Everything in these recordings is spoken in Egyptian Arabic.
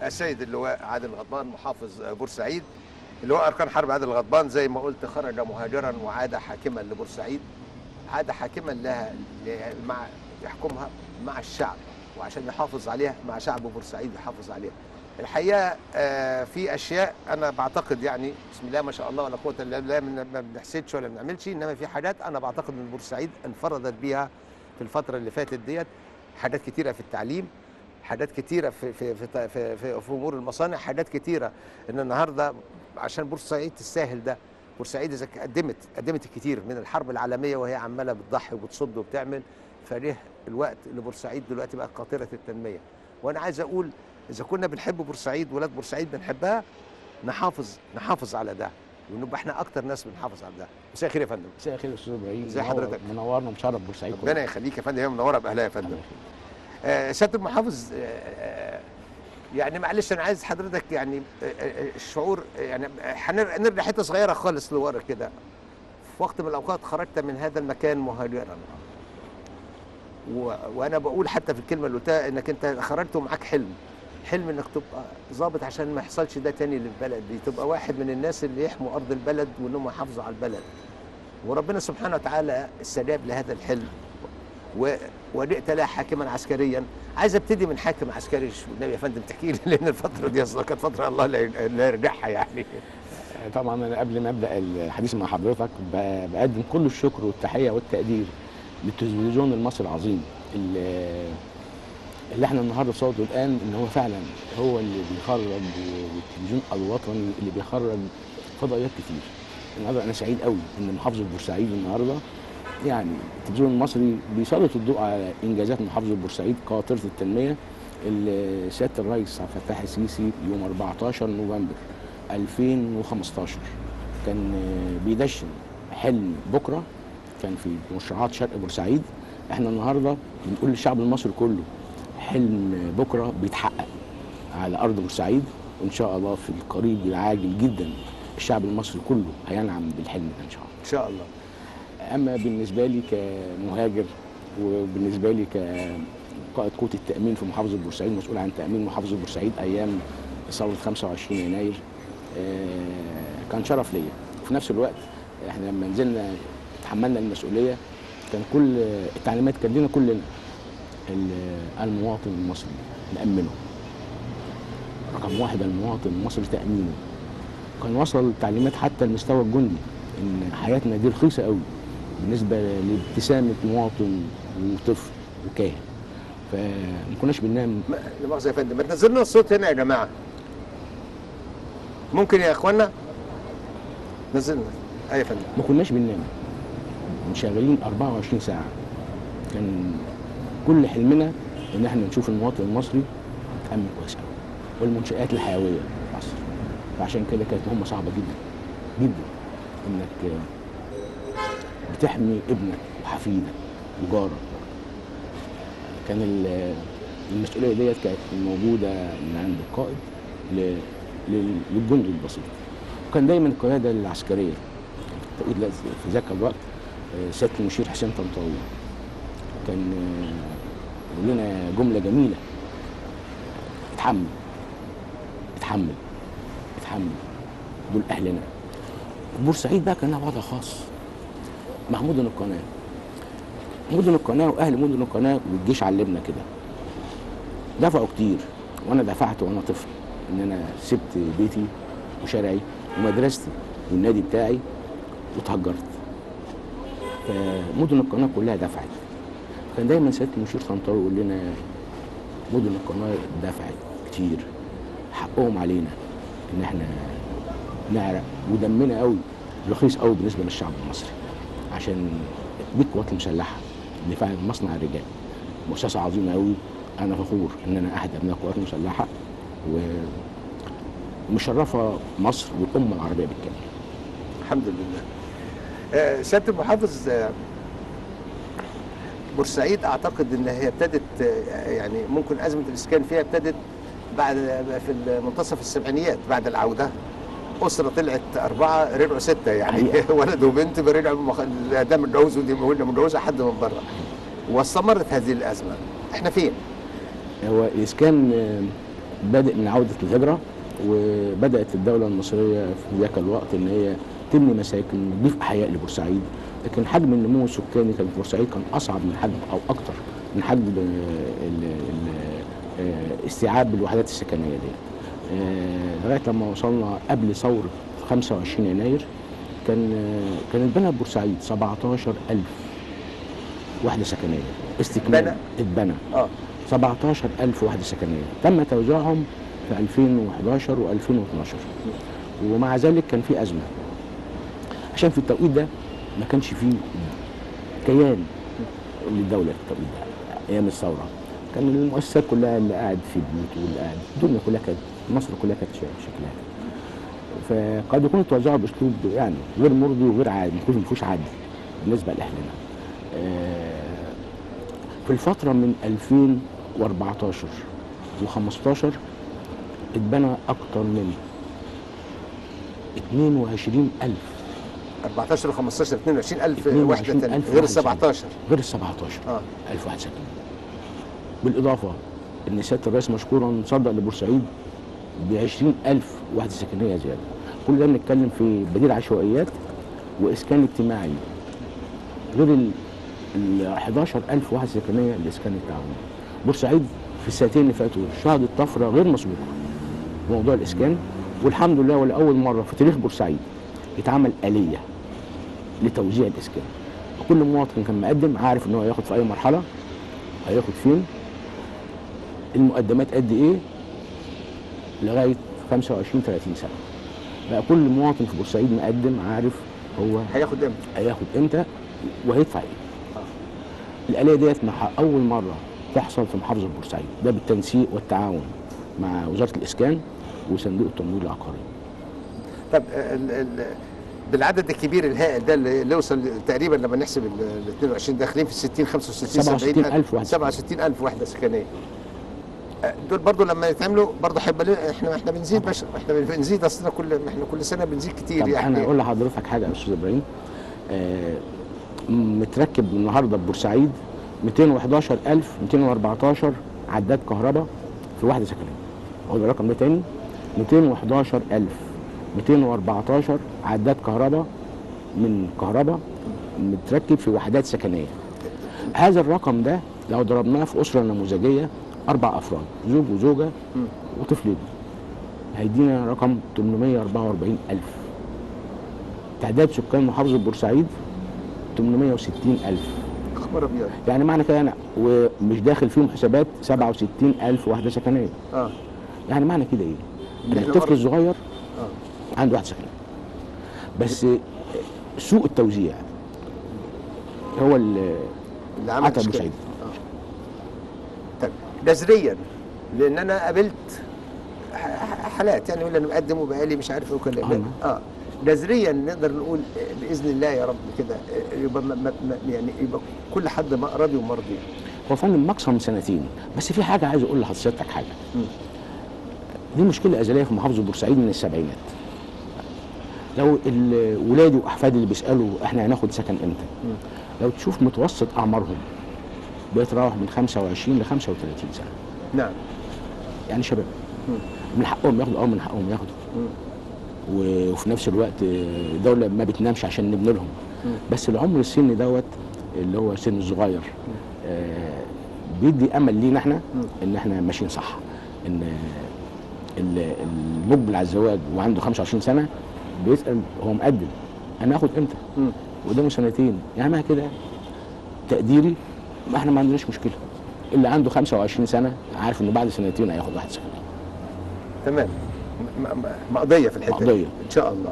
السيد اللواء عادل غضبان محافظ بورسعيد اللواء اركان حرب عادل غضبان زي ما قلت خرج مهاجرا وعاد حاكما لبورسعيد عاد حاكما لها ل- مع يحكمها مع الشعب وعشان يحافظ عليها مع شعب بورسعيد يحافظ عليها الحقيقه آه، في اشياء انا بعتقد يعني بسم الله ما شاء الله ولا قوه الا بالله من- ما بنحسدش ولا بنعملش انما في حاجات انا بعتقد ان بورسعيد انفردت بيها في الفتره اللي فاتت ديت حاجات كتيره في التعليم حاجات كتيره في في في في, في, في امور المصانع حاجات كتيره ان النهارده عشان بورسعيد تستاهل ده بورسعيد اذا قدمت قدمت الكتير من الحرب العالميه وهي عماله بتضحي وبتصد وبتعمل فليه الوقت اللي بورسعيد دلوقتي بقت قاطره التنميه وانا عايز اقول اذا كنا بنحب بورسعيد ولاد بورسعيد بنحبها نحافظ نحافظ على ده ونبقى احنا اكتر ناس بنحافظ على ده مساء الخير يا فندم مساء الخير يا استاذ ابراهيم ازي منور- حضرتك؟ منورنا ومشرف بورسعيد ربنا يخليك يا فندم هي منوره باهلها يا فندم آه، سياده المحافظ آه، آه، يعني معلش انا عايز حضرتك يعني آه، آه، الشعور آه، يعني هنر- نرجع حته صغيره خالص لورا كده في وقت من الاوقات خرجت من هذا المكان مهاجرا و... وانا بقول حتى في الكلمه اللي قلتها انك انت خرجت ومعاك حلم حلم انك تبقى ظابط عشان ما يحصلش ده تاني للبلد دي تبقى واحد من الناس اللي يحموا ارض البلد وانهم يحافظوا على البلد وربنا سبحانه وتعالى استجاب لهذا الحلم و... ورئت لها حاكما عسكريا عايز ابتدي من حاكم عسكري شو النبي يا فندم تحكي لي لان الفتره دي أصلاً كانت فتره الله لا لا يرجعها يعني طبعا انا قبل ما ابدا الحديث مع حضرتك ب- بقدم كل الشكر والتحيه والتقدير للتلفزيون المصري العظيم اللي, اللي احنا النهارده صوته الان ان هو فعلا هو اللي بيخرج والتلفزيون الوطني اللي بيخرج فضائيات كتير النهارده انا سعيد قوي ان محافظه بورسعيد النهارده يعني التلفزيون المصري بيسلط الضوء على انجازات محافظه بورسعيد قاطره التنميه اللي سياده الرئيس عبد الفتاح السيسي يوم 14 نوفمبر 2015 كان آه، بيدشن حلم بكره كان في مشروعات شرق بورسعيد احنا النهارده بنقول للشعب المصري كله حلم بكره بيتحقق على ارض بورسعيد وان شاء الله في القريب العاجل جدا الشعب المصري كله هينعم بالحلم ده ان شاء الله ان شاء الله اما بالنسبه لي كمهاجر وبالنسبه لي كقائد قوه التامين في محافظه بورسعيد مسؤول عن تامين محافظه بورسعيد ايام ثوره 25 يناير آه، كان شرف ليا وفي نفس الوقت احنا لما نزلنا تحملنا المسؤوليه كان كل التعليمات كانت لنا كلنا ال- المواطن المصري نامنه رقم واحد المواطن المصري تامينه كان وصل التعليمات حتى لمستوى الجندي ان حياتنا دي رخيصه قوي بالنسبه لابتسامه مواطن وطفل وكاهن فما كناش بننام ما- لا مؤاخذه يا فندم ما تنزلنا الصوت هنا يا جماعه ممكن يا اخوانا نزلنا اي يا فندم ما كناش بننام شغالين 24 ساعه كان كل حلمنا ان احنا نشوف المواطن المصري متامن كويس قوي والمنشات الحيويه في مصر فعشان كده كانت مهمه صعبه جدا جدا انك بتحمي ابنك وحفيدك وجارك كان ال- المسؤوليه ديت كانت موجوده من عند القائد ل- لل- للجندي البسيط وكان دايما القياده العسكريه تقول لا- في ذاك الوقت آه، سياده المشير حسين طنطاوي كان آه، يقول لنا جمله جميله اتحمل اتحمل اتحمل دول اهلنا بورسعيد بقى كان لها وضع خاص مع مدن القناه مدن القناه واهل مدن القناه والجيش علمنا كده دفعوا كتير وانا دفعت وانا طفل ان انا سبت بيتي وشارعي ومدرستي والنادي بتاعي واتهجرت فمدن القناه كلها دفعت كان دايما سياده المشير طنطاوي يقول لنا مدن القناه دفعت كتير حقهم علينا ان احنا نعرق ودمنا قوي رخيص قوي بالنسبه للشعب المصري عشان دي القوات المسلحه اللي فعلا مصنع الرجال مؤسسه عظيمه قوي انا فخور ان انا احد ابناء القوات المسلحه ومشرفه مصر والامه العربيه بالكامل الحمد لله آه، سياده المحافظ آه، بورسعيد اعتقد ان هي ابتدت آه، يعني ممكن ازمه الاسكان فيها ابتدت بعد في منتصف السبعينيات بعد العوده اسره طلعت اربعه رجعوا سته يعني حقيقة. ولد وبنت رجعوا مخ- ده متجوز ودي وده متجوزه حد من بره واستمرت هذه الازمه احنا فين؟ هو الاسكان آه، بادئ من عوده الهجره وبدات الدوله المصريه في ذاك الوقت ان هي تبني مساكن تضيف احياء لبورسعيد لكن حجم النمو السكاني كان في بورسعيد كان اصعب من حجم او اكتر من حجم ال- ال- ال- آه، استيعاب الوحدات السكنيه دي آه، لغايه لما وصلنا قبل ثوره 25 يناير كان آه، كان اتبنى بورسعيد 17000 وحده سكنيه استكمال اتبنى؟ اتبنى اه 17000 وحده سكنيه تم توزيعهم في 2011 و2012 ومع ذلك كان في ازمه عشان في التوقيت ده ما كانش فيه كيان للدوله في التوقيت ده ايام الثوره كان المؤسسات كلها اللي قاعد في بيوت واللي قاعد الدنيا كلها كانت مصر كلها كانت شا- شكلها كده. فقد يكونوا توزعوا باسلوب يعني غير مرضي وغير عادي ما يكونش- ما فيهوش عدل بالنسبه لاهلنا آه، في الفتره من 2014 و15 اتبنى اكتر من 22000 14 و 15 22000 22,000 وحده تانية، غير وحدة ال 17 غير ال 17 اه ألف واحد سكن بالإضافة إن سيادة الرئيس مشكورا صدق لبورسعيد ب 20000 وحدة سكنية زيادة كل ده بنتكلم في بديل عشوائيات وإسكان اجتماعي غير ال ال 11000 وحدة سكنية لإسكان التعاون بورسعيد في السنتين اللي فاتوا شهدت طفرة غير مسبوقة في موضوع الإسكان والحمد لله ولأول مرة في تاريخ بورسعيد اتعمل آلية لتوزيع الإسكان كل مواطن كان مقدم عارف ان هو هياخد في اي مرحله هياخد فين المقدمات قد ايه لغايه 25 30 سنه بقى كل مواطن في بورسعيد مقدم عارف هو هياخد امتى؟ هياخد امتى وهيدفع ايه الآلية ديت مع أول مرة تحصل في محافظة بورسعيد ده بالتنسيق والتعاون مع وزارة الإسكان وصندوق التمويل العقاري طب ال ال بالعدد الكبير الهائل ده اللي اللي يوصل تقريبا لما نحسب ال 22 داخلين في 60 65 67,000 وحدة. 67000 وحده سكنيه آه، دول برضو لما يتعملوا برضو هيبقى لنا- احنا احنا بنزيد باشا احنا بنزيد اصلا كل احنا كل سنه بنزيد كتير طب يعني انا اقول لحضرتك حاجه يا استاذ ابراهيم آه متركب النهارده في بورسعيد 211214 214 عداد كهرباء في وحده سكنيه اقول الرقم ده تاني 211214 214 عداد كهرباء من كهرباء متركب في وحدات سكنيه هذا الرقم ده لو ضربناه في اسره نموذجيه اربع افراد زوج وزوجه وطفلين هيدينا رقم 844 ألف تعداد سكان محافظة بورسعيد 860 ألف خبر ابيض يعني معنى كده أنا ومش داخل فيهم حسابات 67 ألف وحدة سكنية اه يعني معنى كده إيه؟ إن إحنا الطفل قرب- الصغير اه عنده وحدة سكنية بس سوء التوزيع هو اللي اللي عمل عتب إشكال. بورسعيد طيب نظريا لان انا قابلت ح- ح- حالات يعني يقول انا مقدم وبقالي مش عارف ايه وكده آه. اه نظريا نقدر نقول آه، باذن الله يا رب كده آه، يبقى ما ما ما- يعني يبقى كل حد ما راضي ومرضي هو فندم ماكسيموم سنتين بس في حاجه عايز اقول لحضرتك حاجه مم. دي مشكله ازليه في محافظه بورسعيد من السبعينات لو ال- ولادي واحفادي اللي بيسالوا احنا هناخد سكن امتى مم. لو تشوف متوسط اعمارهم بيتراوح من 25 ل 35 سنه نعم يعني شباب مم. من حقهم ياخدوا اه من حقهم ياخدوا مم. و- وفي نفس الوقت الدوله ما بتنامش عشان نبني لهم مم. بس العمر السن دوت اللي هو سن الصغير آه بيدي امل لينا احنا مم. ان احنا ماشيين صح ان ال- المقبل على الزواج وعنده 25 سنه بيسال هو مقدم انا اخد امتى مم. قدامه سنتين يعني معنى كده تقديري ما احنا ما عندناش مشكله اللي عنده 25 سنه عارف انه بعد سنتين هياخد واحد سكن تمام م- م- مقضيه في الحته دي. مقضية. ان شاء الله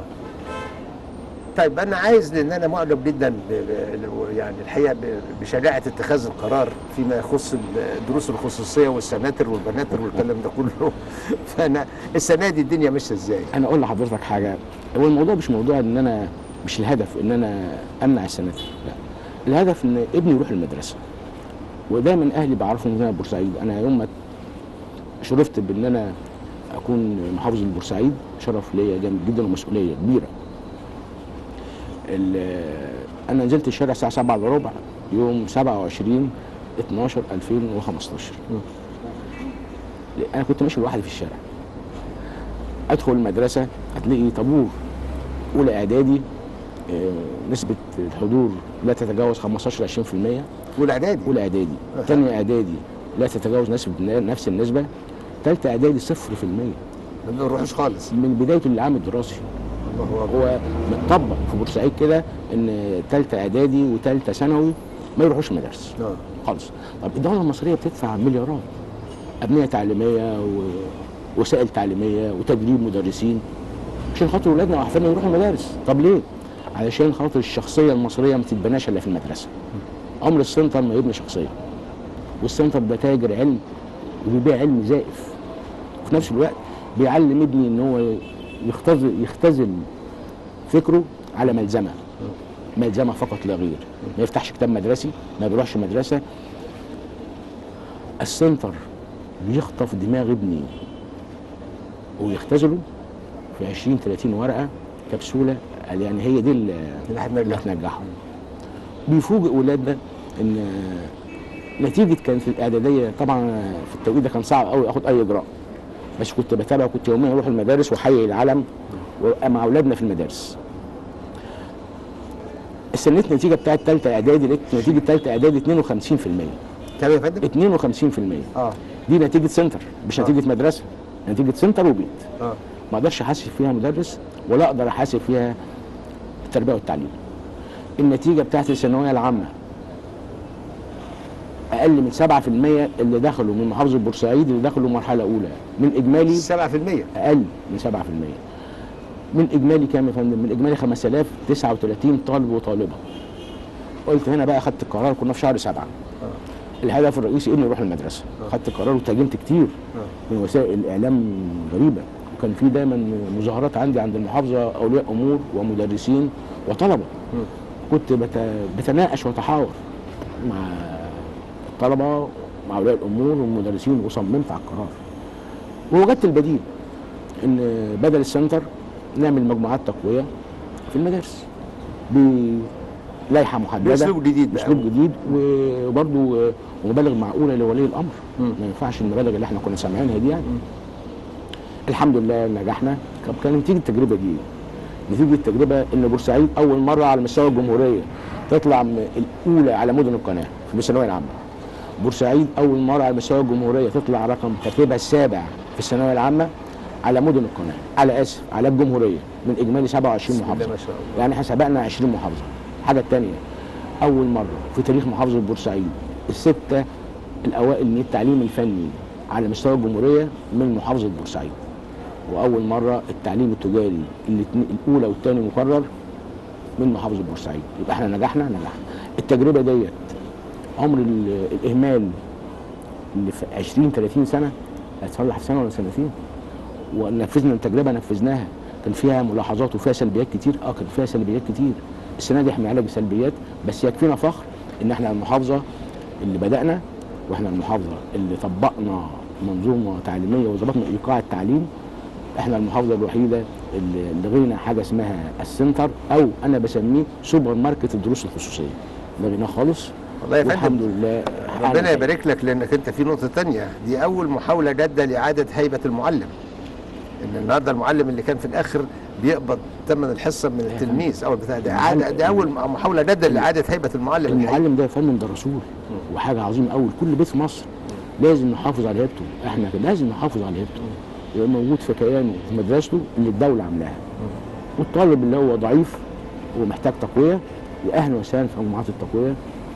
طيب انا عايز لان انا معجب جدا ب- ب- يعني الحقيقه ب- بشجاعه اتخاذ القرار فيما يخص الدروس الخصوصيه والسناتر والبناتر والكلام ده كله فانا السنه دي الدنيا ماشيه ازاي؟ انا اقول لحضرتك حاجه هو الموضوع مش موضوع ان انا مش الهدف ان انا امنع السناتر لا الهدف ان ابني يروح المدرسه ودايما اهلي بعرفهم ان انا بورسعيد انا يوم ما شرفت بان انا اكون محافظ لبورسعيد شرف ليا جامد جدا ومسؤوليه كبيره ال- انا نزلت الشارع الساعه 7 الا ربع يوم 27 12 2015 انا كنت ماشي لوحدي في الشارع ادخل المدرسه هتلاقي طابور اولى اعدادي آه، نسبه الحضور لا تتجاوز 15 20% والاعدادي اولى اعدادي ثانيه اعدادي لا تتجاوز نسبه نفس النسبه ثالثه اعدادي 0% ما بنروحوش خالص من بدايه العام الدراسي الله اكبر هو متطبق في بورسعيد كده ان ثالثه اعدادي وثالثه ثانوي ما يروحوش مدارس آه. خالص طب الدوله المصريه بتدفع مليارات ابنيه تعليميه ووسائل تعليميه وتدريب مدرسين عشان خاطر اولادنا واحفادنا يروحوا المدارس طب ليه علشان خاطر الشخصيه المصريه ما تتبناش الا في المدرسه عمر السنتر ما يبني شخصيه والسنتر ده تاجر علم وبيبيع علم زائف وفي نفس الوقت بيعلم ابني ان هو يختزل يختزل فكره على ملزمه ملزمه فقط لا غير ما يفتحش كتاب مدرسي ما بيروحش مدرسه السنتر بيخطف دماغ ابني ويختزله في 20 30 ورقه كبسوله قال يعني هي دي اللي اللي اللي هنرجع هتنجحهم بيفوجئ ولادنا ان نتيجه كانت في الاعداديه طبعا في التوقيت ده كان صعب قوي اخد اي اجراء بس كنت بتابع كنت يوميا اروح المدارس واحيي العلم وابقى مع اولادنا في المدارس استنيت النتيجه بتاعت ثالثه اعدادي لقيت نتيجه ثالثه اعدادي 52% تمام يا فندم 52% اه دي نتيجه سنتر مش آه. نتيجه مدرسه نتيجه سنتر وبيت اه ما اقدرش احاسب فيها مدرس ولا اقدر احاسب فيها التربيه والتعليم النتيجه بتاعت الثانويه العامه اقل من 7% اللي دخلوا من محافظه بورسعيد اللي دخلوا مرحله اولى من اجمالي 7% اقل من 7% من اجمالي كام يا فندم من اجمالي 5039 طالب وطالبه قلت هنا بقى خدت القرار كنا في شهر سبعة الهدف الرئيسي اني اروح المدرسه خدت القرار وترجمت كتير من وسائل الاعلام غريبه وكان في دايما مظاهرات عندي عند المحافظه اولياء امور ومدرسين وطلبه كنت بت- بتناقش واتحاور مع الطلبه مع اولياء الامور والمدرسين وصممت على القرار ووجدت البديل ان بدل السنتر نعمل مجموعات تقويه في المدارس بلائحه محدده باسلوب جديد بقى اسلوب جديد وبرضه ومبالغ معقوله لولي الامر مم. ما ينفعش المبالغ اللي احنا كنا سامعينها دي يعني الحمد لله نجحنا طب كان نتيجه التجربه دي إيه؟ نتيجه التجربه ان بورسعيد اول مره على مستوى الجمهوريه تطلع من الاولى على مدن القناه في الثانويه العامه بورسعيد اول مره على مستوى الجمهوريه تطلع رقم ترتيبها السابع في الثانويه العامه على مدن القناه على اسف على الجمهوريه من اجمالي 27 بسم الله محافظه ما شاء الله يعني احنا سبقنا 20 محافظه الحاجه الثانيه اول مره في تاريخ محافظه بورسعيد السته الاوائل من التعليم الفني على مستوى الجمهوريه من محافظه بورسعيد واول مره التعليم التجاري الاتنين- الاولى والثاني مقرر من محافظه بورسعيد يبقى احنا نجحنا نجحنا التجربه ديت عمر ال- الاهمال اللي في 20 30 سنه هتصلح في سنه ولا سنتين ونفذنا التجربه نفذناها كان فيها ملاحظات وفيها سلبيات كتير اه كان فيها سلبيات كتير السنه دي احنا علاج السلبيات بس يكفينا فخر ان احنا المحافظه اللي بدانا واحنا المحافظه اللي طبقنا منظومه تعليميه وظبطنا ايقاع التعليم احنا المحافظه الوحيده اللي لغينا حاجه اسمها السنتر او انا بسميه سوبر ماركت الدروس الخصوصيه لغيناه خالص والله يا والحمد فندم لله ربنا حققنا يبارك لك لانك انت في نقطه تانية دي اول محاوله جاده لاعاده هيبه المعلم ان النهارده المعلم اللي كان في الاخر بيقبض ثمن الحصه من التلميذ اول بتاع ده اعاده دي اول محاوله جاده لاعاده هيبه المعلم الحقيقي. المعلم ده يا فندم ده رسول وحاجه عظيمه قوي كل بيت في مصر لازم نحافظ على هيبته احنا كده لازم نحافظ على هيبته يبقى موجود في كيانه في مدرسته اللي الدوله عاملاها والطالب اللي هو ضعيف ومحتاج تقويه واهلا وسهلا في مجموعات التقويه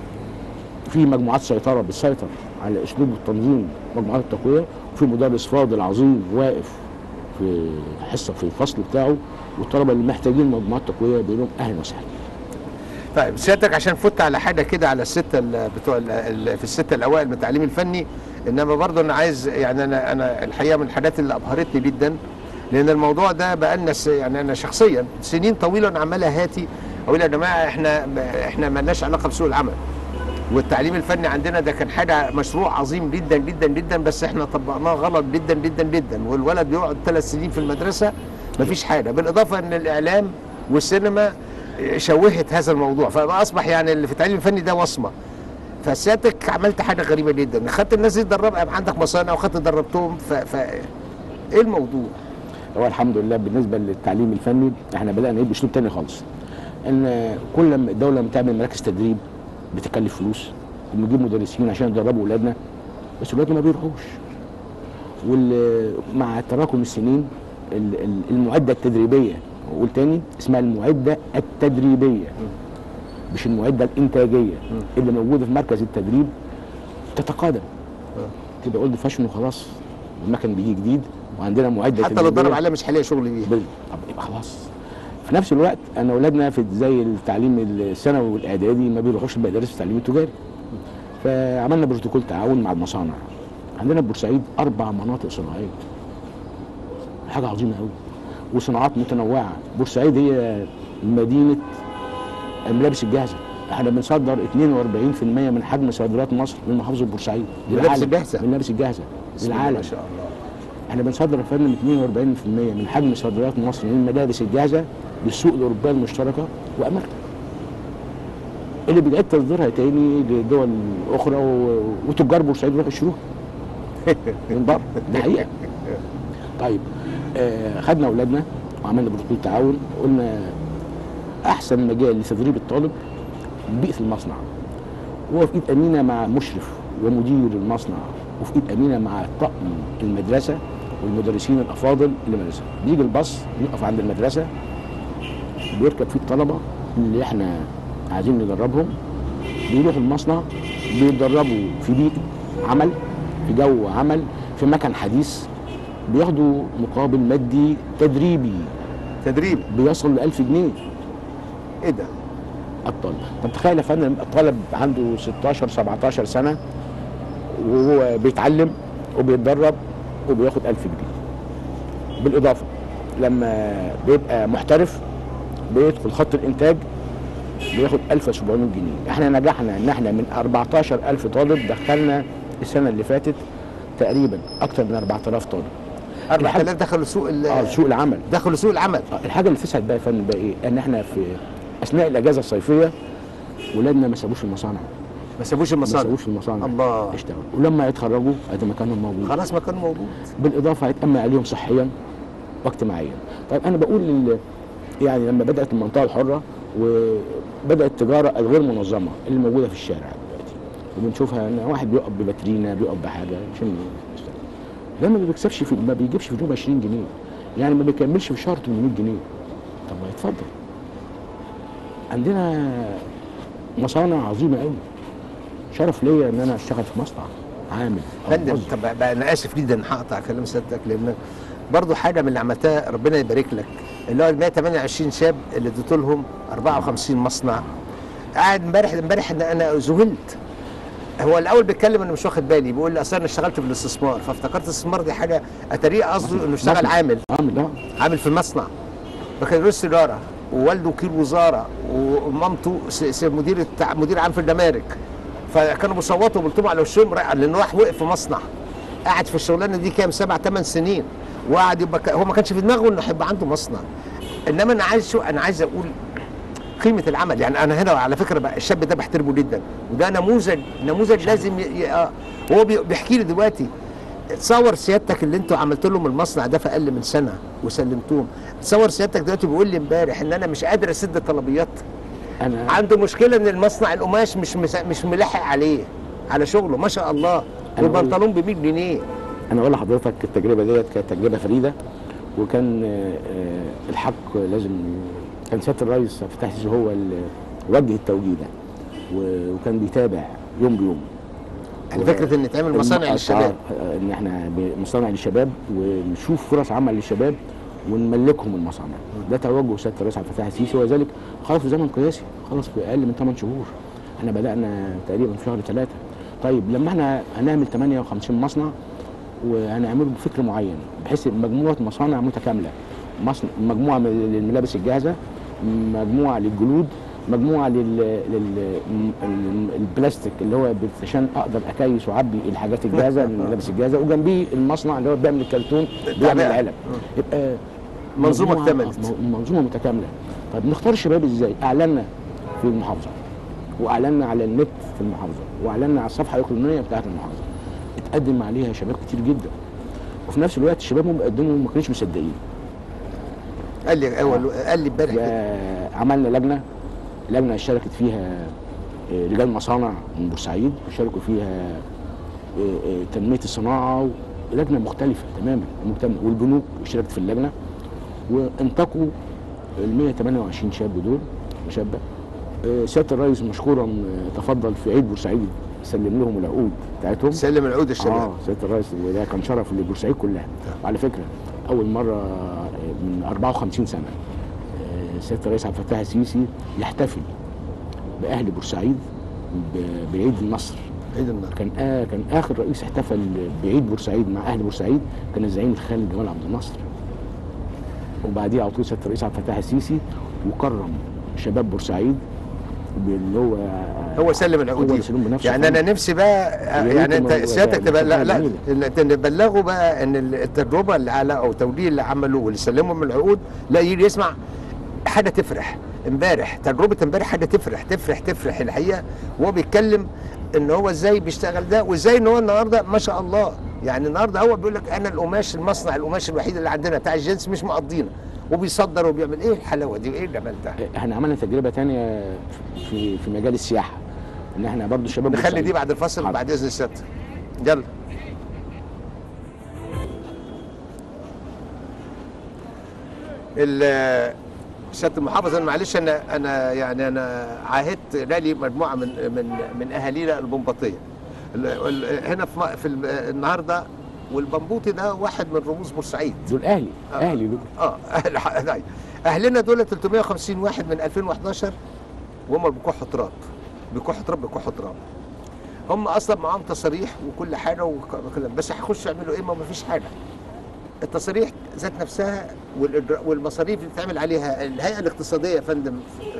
في مجموعات سيطره بتسيطر على اسلوب التنظيم مجموعات التقويه وفي مدرس فاضل عظيم واقف في حصه في الفصل بتاعه والطلبه اللي محتاجين مجموعات تقويه بيقول لهم اهلا وسهلا طيب سيادتك عشان فت على حاجه كده على السته ال- بتوع ال- ال- في السته الاوائل من التعليم الفني انما برضه انا عايز يعني انا انا الحقيقه من الحاجات اللي ابهرتني جدا لان الموضوع ده بقى لنا س- يعني انا شخصيا سنين طويله أنا عمال هاتي اقول يا جماعه احنا احنا مالناش علاقه بسوق العمل والتعليم الفني عندنا ده كان حاجه مشروع عظيم جدا جدا جدا بس احنا طبقناه غلط جدا جدا جدا والولد بيقعد ثلاث سنين في المدرسه مفيش حاجه بالاضافه ان الاعلام والسينما شوهت هذا الموضوع فاصبح يعني اللي في التعليم الفني ده وصمه فسيادتك عملت حاجه غريبه جدا خدت الناس دي تدربها عندك مصانع وخدت دربتهم ف, ف... ايه الموضوع؟ هو الحمد لله بالنسبه للتعليم الفني احنا بدانا ايه باسلوب تاني خالص ان كل ما الدوله بتعمل مراكز تدريب بتكلف فلوس وبنجيب مدرسين عشان يدربوا اولادنا بس اولادنا ما بيروحوش ومع تراكم السنين ال- ال- المعده التدريبيه واقول تاني اسمها المعده التدريبيه مش المعده الانتاجيه اللي موجوده في مركز التدريب تتقادم تبقى اولد فاشن وخلاص المكن بيجي جديد وعندنا معده حتى لو تدريبية. اتدرب عليها مش هلاقي شغل بيها بال- طب يبقى خلاص في نفس الوقت انا اولادنا في زي التعليم الثانوي والاعدادي ما بيروحوش المدارس التعليم التجاري فعملنا بروتوكول تعاون مع المصانع عندنا في بورسعيد اربع مناطق صناعيه حاجه عظيمه قوي وصناعات متنوعه بورسعيد هي مدينه الملابس الجاهزه احنا بنصدر 42% من حجم صادرات مصر من محافظه بورسعيد الملابس للعالم. الجاهزة؟ الملابس الجاهزه بسم الله للعالم ما شاء الله احنا بنصدر يا فندم 42% من حجم صادرات مصر من الملابس الجاهزه للسوق الاوروبيه المشتركه وامريكا. اللي بيعيد تصديرها تاني لدول اخرى و... وتجار بورسعيد يروحوا يشتروها من بره ده حقيقه. طيب آه خدنا اولادنا وعملنا بروتوكول تعاون قلنا احسن مجال لتدريب الطالب بيئه المصنع وهو في ايد امينه مع مشرف ومدير المصنع وفي ايد امينه مع طقم المدرسه والمدرسين الافاضل للمدرسه بيجي الباص يقف عند المدرسه بيركب فيه الطلبه اللي احنا عايزين ندربهم بيروحوا المصنع بيتدربوا في بيئه عمل في جو عمل في مكان حديث بياخدوا مقابل مادي تدريبي تدريب بيصل ل 1000 جنيه ايه ده؟ الطالب طب تخيل يا فندم الطالب عنده 16 17 سنه وهو بيتعلم وبيتدرب وبياخد 1000 جنيه بالاضافه لما بيبقى محترف بيدخل خط الانتاج بياخد 1700 جنيه احنا نجحنا ان احنا من 14000 طالب دخلنا السنه اللي فاتت تقريبا اكتر من 4000 طالب 4000 دخلوا سوق ال- اه سوق العمل دخلوا سوق العمل آه، الحاجه اللي تسعد بقى يا فندم بقى ايه ان احنا في اثناء الاجازه الصيفيه ولادنا ما سابوش المصانع ما سابوش ما المصانع سابوش المصانع الله. اشتغلوا ولما يتخرجوا ادي مكانهم موجود خلاص مكان موجود بالاضافه هيتامن عليهم صحيا واجتماعيا طيب انا بقول لل... يعني لما بدات المنطقه الحره وبدات التجاره الغير منظمه اللي موجوده في الشارع دلوقتي وبنشوفها ان واحد بيقف بباترينا بيقف بحاجه عشان يشتغل ده ما بيكسبش في ما بيجيبش في جيبه 20 جنيه يعني ما بيكملش في الشهر 800 جنيه طب ما يتفضل عندنا مصانع عظيمه قوي شرف ليا ان انا اشتغل في مصنع عامل أو فندم موظف. طب بقى انا اسف جدا هقطع كلام سيادتك لان برضه حاجه من اللي عملتها ربنا يبارك لك اللي هو ال 128 شاب اللي اديت لهم 54 مصنع قاعد امبارح امبارح ان انا ذهلت هو الاول بيتكلم انا مش واخد بالي بيقول لي اصل انا اشتغلت في الاستثمار فافتكرت الاستثمار دي حاجه اتاريه قصده انه اشتغل مصنع. عامل عامل اه عامل في مصنع بكالوريوس تجاره ووالده وكيل وزاره ومامته س- س- مدير التع... مدير عام في الجمارك فكانوا بيصوتوا وبيلطموا على وشهم را- لانه راح وقف في مصنع قاعد في الشغلانه دي كام سبع ثمان سنين وقعد يبقى ك- هو ما كانش في دماغه انه هيبقى عنده مصنع انما انا عايز شو انا عايز اقول قيمه العمل يعني انا هنا على فكره بقى الشاب ده بحترمه جدا وده نموذج نموذج لازم ي... ي... آه. هو بي... بيحكي لي دلوقتي تصور سيادتك اللي انتوا عملت لهم المصنع ده في اقل من سنه وسلمتوهم تصور سيادتك دلوقتي بيقول لي امبارح ان انا مش قادر اسد الطلبيات انا عنده مشكله ان المصنع القماش مش مس... مش ملاحق عليه على شغله ما شاء الله أنا بقول- والبنطلون ب 100 جنيه انا اقول لحضرتك التجربه ديت كانت تجربه فريده وكان آه، آه، الحق لازم كان سياده الرئيس فتحي السيسي هو اللي وجه التوجيه ده و- وكان بيتابع يوم بيوم يعني فكره ان تعمل مصانع الم- للشباب آه، ان احنا ب- مصانع للشباب ونشوف فرص عمل للشباب ونملكهم المصانع ده توجه سياده الرئيس عبد الفتاح السيسي وذلك خلاص في زمن قياسي خلاص في اقل من 8 شهور احنا بدانا تقريبا في شهر ثلاثة طيب لما احنا هنعمل 58 مصنع وهنعمله بفكر معين بحيث مجموعه مصانع متكامله مصنع مجموعه من للملابس الجاهزه مجموعه للجلود مجموعه لل... لل... ال- البلاستيك اللي هو بت- عشان اقدر اكيس واعبي الحاجات الجاهزه من الملابس الجاهزه وجنبيه المصنع اللي هو بيعمل الكرتون بيعمل تعبئة. العلب يبقى منظومة مجموعة- اكتملت. م- منظومه متكامله طيب نختار الشباب ازاي اعلنا في المحافظه واعلنا على النت في المحافظه واعلنا على الصفحه الالكترونيه بتاعت المحافظه اتقدم عليها شباب كتير جدا وفي نفس الوقت الشباب هم قدموا ما كانوش مصدقين قال لي أول قال لي امبارح كده. عملنا لجنه لجنه شاركت فيها آه، رجال مصانع من بورسعيد وشاركوا فيها آه، آه، تنميه الصناعه لجنه مختلفه تماما المجتمع والبنوك شاركت في اللجنه وانتقوا ال 128 شاب دول وشابه آه، سياده الرئيس مشكورا آه، تفضل في عيد بورسعيد سلم لهم العقود بتاعتهم سلم العود الشباب اه سياده الرئيس وده كان شرف لبورسعيد كلها وعلى فكره اول مره من 54 سنه آه، سياده الرئيس عبد الفتاح السيسي يحتفل باهل بورسعيد ب- بعيد النصر عيد النهر كان آه كان اخر رئيس احتفل بعيد بورسعيد مع اهل بورسعيد كان الزعيم الخالد جمال عبد الناصر وبعديه على طول سياده الرئيس عبد الفتاح السيسي وكرم شباب بورسعيد باللي هو هو سلم العقود هو دي. سلم بنفسه يعني انا نفسي بقى يا ريت يعني انت الموضوع سيادتك ده تبقى لا حاجة لا جميلة. إن- تبلغوا بقى ان التجربه اللي على او التوديع اللي عملوه واللي سلمهم العقود لا يجي يسمع حاجه تفرح امبارح تجربه امبارح حاجه تفرح تفرح تفرح الحقيقه وهو بيتكلم ان هو ازاي بيشتغل ده وازاي ان هو النهارده ما شاء الله يعني النهارده هو بيقول لك انا القماش المصنع القماش الوحيد اللي عندنا بتاع الجنس مش مقضينا وبيصدر وبيعمل ايه الحلاوه دي وايه الجمال ده احنا عملنا تجربه تانية في في مجال السياحه ان احنا برضو الشباب نخلي بورسعيد- دي بعد الفصل حاضر. بعد اذن السيادة يلا ال- سياده المحافظ انا معلش انا انا يعني انا عاهدت لي مجموعه من من من اهالينا البنباطيه ال- ال- هنا في م- في ال- النهارده والبنبوطي ده واحد من رموز بورسعيد دول اهلي آه. اهلي دول اه أهل أهل- اهلنا دول 350 واحد من 2011 وهم اللي بيكحوا تراب بيكحوا تراب بيكحوا تراب هم اصلا معاهم تصاريح وكل حاجه وكلام بس هيخشوا يعملوا ايه ما فيش حاجه التصاريح ذات نفسها والإجراء- والمصاريف اللي بتعمل عليها الهيئه الاقتصاديه يا فندم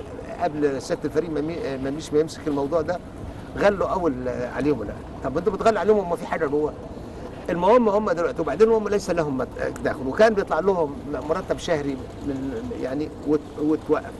قبل سياده الفريق ممي- مميش ما يمسك الموضوع ده غلوا اول عليهم لا طب انتوا بتغلوا عليهم وما في حاجه جوه المهم هم دلوقتي وبعدين هم ليس لهم مت- دخل وكان بيطلع لهم مرتب شهري من يعني وت- وتوقف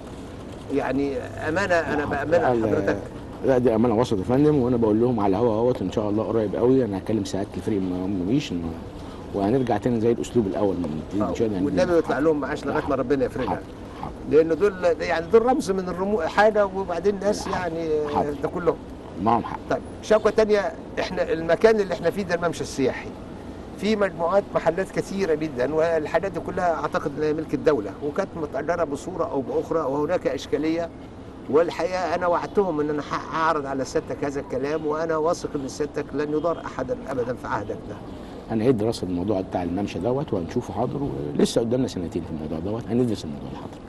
يعني امانه انا بامانه ال- لحضرتك لا دي امانه وسط يا فندم وانا بقول لهم على الهوا اهوت ان شاء الله قريب قوي انا هكلم سعاده الفريق ما مش وهنرجع تاني زي الاسلوب الاول من جديد ان شاء الله والنبي يطلع لهم معاش لغايه ما ربنا يفرجها حاضر حاضر لان دول يعني دول رمز من الرمو حاجه وبعدين ناس يعني حاضر. ده كلهم معهم حق طيب شكوى تانية احنا المكان اللي احنا فيه ده الممشى السياحي في مجموعات محلات كثيره جدا والحاجات دي كلها اعتقد انها ملك الدوله وكانت متاجره بصوره او باخرى وهناك اشكاليه والحقيقه انا وعدتهم ان انا هعرض على سيادتك هذا الكلام وانا واثق ان سيادتك لن يضار احدا ابدا في عهدك ده هنعيد دراسه الموضوع بتاع الممشى دوت وهنشوفه حاضر ولسه قدامنا سنتين في الموضوع دوت هندرس الموضوع ده حاضر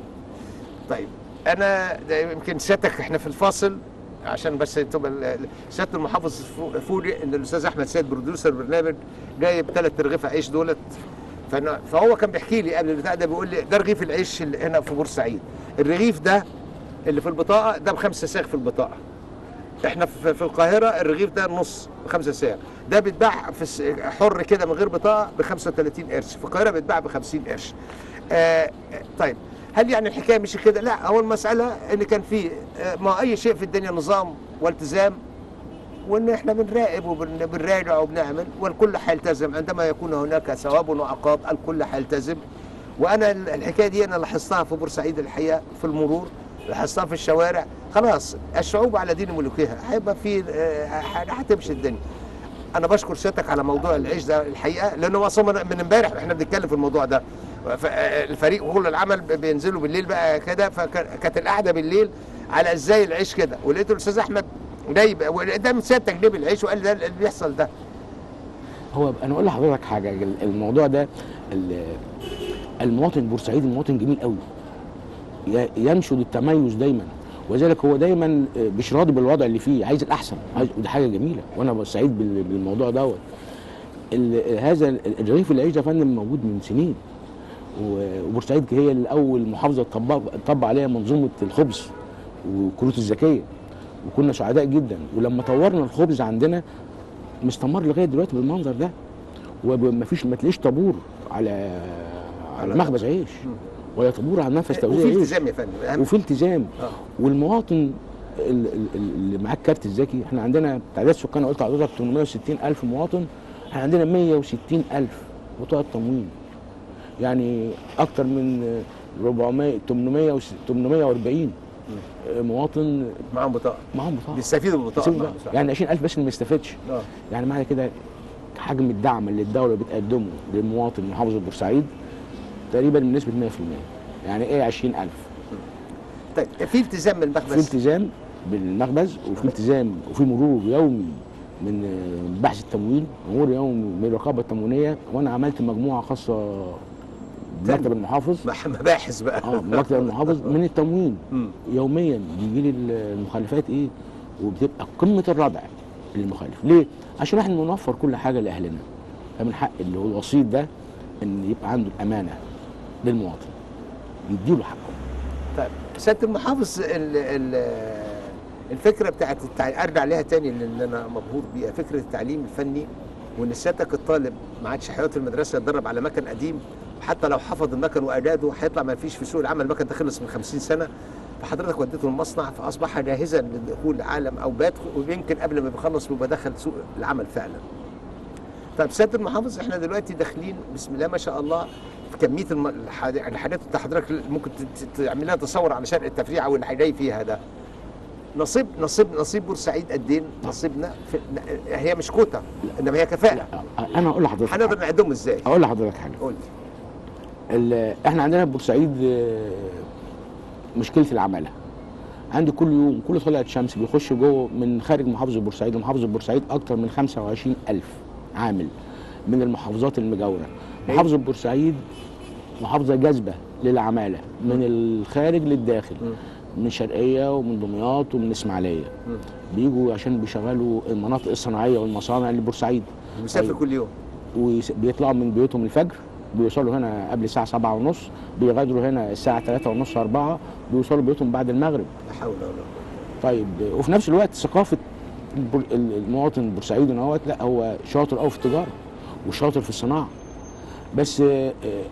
طيب انا ده يمكن سيادتك احنا في الفاصل عشان بس تبقى ال- ال- سياده المحافظ فو- فوجئ ان الاستاذ احمد سيد بروديوسر البرنامج جايب ثلاث رغيف عيش دولت فأنا فهو كان بيحكي لي قبل البتاع ده بيقول لي ده رغيف العيش اللي هنا في بورسعيد الرغيف ده اللي في البطاقه ده بخمسه ساغ في البطاقه احنا في في القاهره الرغيف ده نص بخمسه ساغ ده بيتباع في الس- حر كده من غير بطاقه ب 35 قرش في القاهره بيتباع ب 50 قرش آه طيب هل يعني الحكايه مش كده؟ لا هو المساله ان كان في آه، ما اي شيء في الدنيا نظام والتزام وان احنا بنراقب وبنراجع وبنعمل والكل هيلتزم عندما يكون هناك ثواب وعقاب الكل هيلتزم وانا ال- الحكايه دي انا لاحظتها في بورسعيد الحقيقه في المرور لاحظتها في الشوارع خلاص الشعوب على دين ملوكها هيبقى في آه، حاجه هتمشي الدنيا انا بشكر سيادتك على موضوع العيش ده الحقيقه لانه اصلا من من امبارح احنا بنتكلم في الموضوع ده ف- الفريق وكل العمل ب- بينزلوا بالليل بقى كده فكانت القعده بالليل على ازاي العيش كده ولقيت الاستاذ احمد جايب قدام سيادتك جيب العيش وقال ده اللي بيحصل ده هو انا اقول لحضرتك حاجه الموضوع ده ال- المواطن البورسعيدي مواطن جميل قوي ي- ينشد التميز دايما وذلك هو دايما مش راضي بالوضع اللي فيه عايز الاحسن عايز ودي حاجه جميله وانا سعيد بال- بالموضوع دوت ال- هذا ال- الرغيف العيش ده يا فندم موجود من سنين و- وبورسعيد هي الاول محافظه طبق طبق عليها منظومه الخبز والكروت الذكيه وكنا سعداء جدا ولما طورنا الخبز عندنا مستمر لغايه دلوقتي بالمنظر ده ومفيش ما تلاقيش طابور على على مخبز عيش ولا طابور على منفذ توزيع وفي عيش التزام يا فندم اهم وفي التزام آه. والمواطن ال- ال- ال- اللي معاه الكارت الذكي احنا عندنا تعداد سكان قلت لحضرتك 860 الف مواطن احنا عندنا 160 الف بطاقه تموين يعني اكتر من 400 800 وس- 840 مواطن معاهم بطاقه معاهم بطاقه بيستفيدوا بالبطاقه بيسيبوا معاهم، بقى. صح. يعني 20000 بس اللي ما يستفادش آه. يعني معنى كده حجم الدعم اللي الدوله بتقدمه للمواطن محافظه بورسعيد تقريبا بنسبه 100% يعني ايه 20000 طيب في التزام من في المخبز التزام بالمخبز وفي التزام وفي مرور يومي من آه، بحث التموين مرور يومي من الرقابه التموينيه وانا عملت مجموعه خاصه بمكتب المحافظ مح- مباحث بقى اه مكتب المحافظ من التموين مم. يوميا بيجي لي المخالفات ايه وبتبقى قمه الردع للمخالف ليه عشان احنا نوفر كل حاجه لاهلنا فمن حق اللي هو الوسيط ده ان يبقى عنده الامانه للمواطن يديله حقه طيب سياده المحافظ ال ال الفكره بتاعت التع... ارجع لها تاني لان انا مبهور بيها فكره التعليم الفني وان سيادتك الطالب ما عادش هيقعد في المدرسه يتدرب على مكن قديم وحتى لو حفظ المكن واجاده هيطلع ما فيش في سوق العمل المكن ده خلص من 50 سنه فحضرتك وديته المصنع فاصبح جاهزا للدخول لعالم او بات ويمكن قبل ما بيخلص بيبقى دخل سوق العمل فعلا. طيب سياده المحافظ احنا دلوقتي داخلين بسم الله ما شاء الله في كميه الم- الح- الحاجات اللي حضرتك ممكن ت- ت- تعمل لها تصور على شرق التفريعه واللي جاي فيها ده. نصيب نصيب نصيب بورسعيد قد ايه نصيبنا في هي مش كوتا انما هي كفاءه انا اقول لحضرتك هنقدر حاجة. نعدهم ازاي؟ اقول لحضرتك حاجه قول ال- احنا عندنا في بورسعيد آه، مشكله العماله عندي كل يوم كل طلعت شمس بيخش جوه من خارج محافظه بورسعيد لمحافظه بورسعيد اكتر من 25 الف عامل من المحافظات المجاوره محافظه بورسعيد محافظه جاذبه للعماله من الخارج للداخل من شرقيه ومن دمياط ومن اسماعيليه مم. بيجوا عشان بيشغلوا المناطق الصناعيه والمصانع اللي بورسعيد مسافر أيوة. كل يوم وبيطلعوا من بيوتهم الفجر بيوصلوا هنا قبل الساعة سبعة ونص بيغادروا هنا الساعة ثلاثة ونص أربعة بيوصلوا بيوتهم بعد المغرب لا حول ولا قوه طيب وفي نفس الوقت ثقافة البر- المواطن البورسعيدي اهوت لا هو شاطر قوي في التجارة وشاطر في الصناعة بس آه، آه،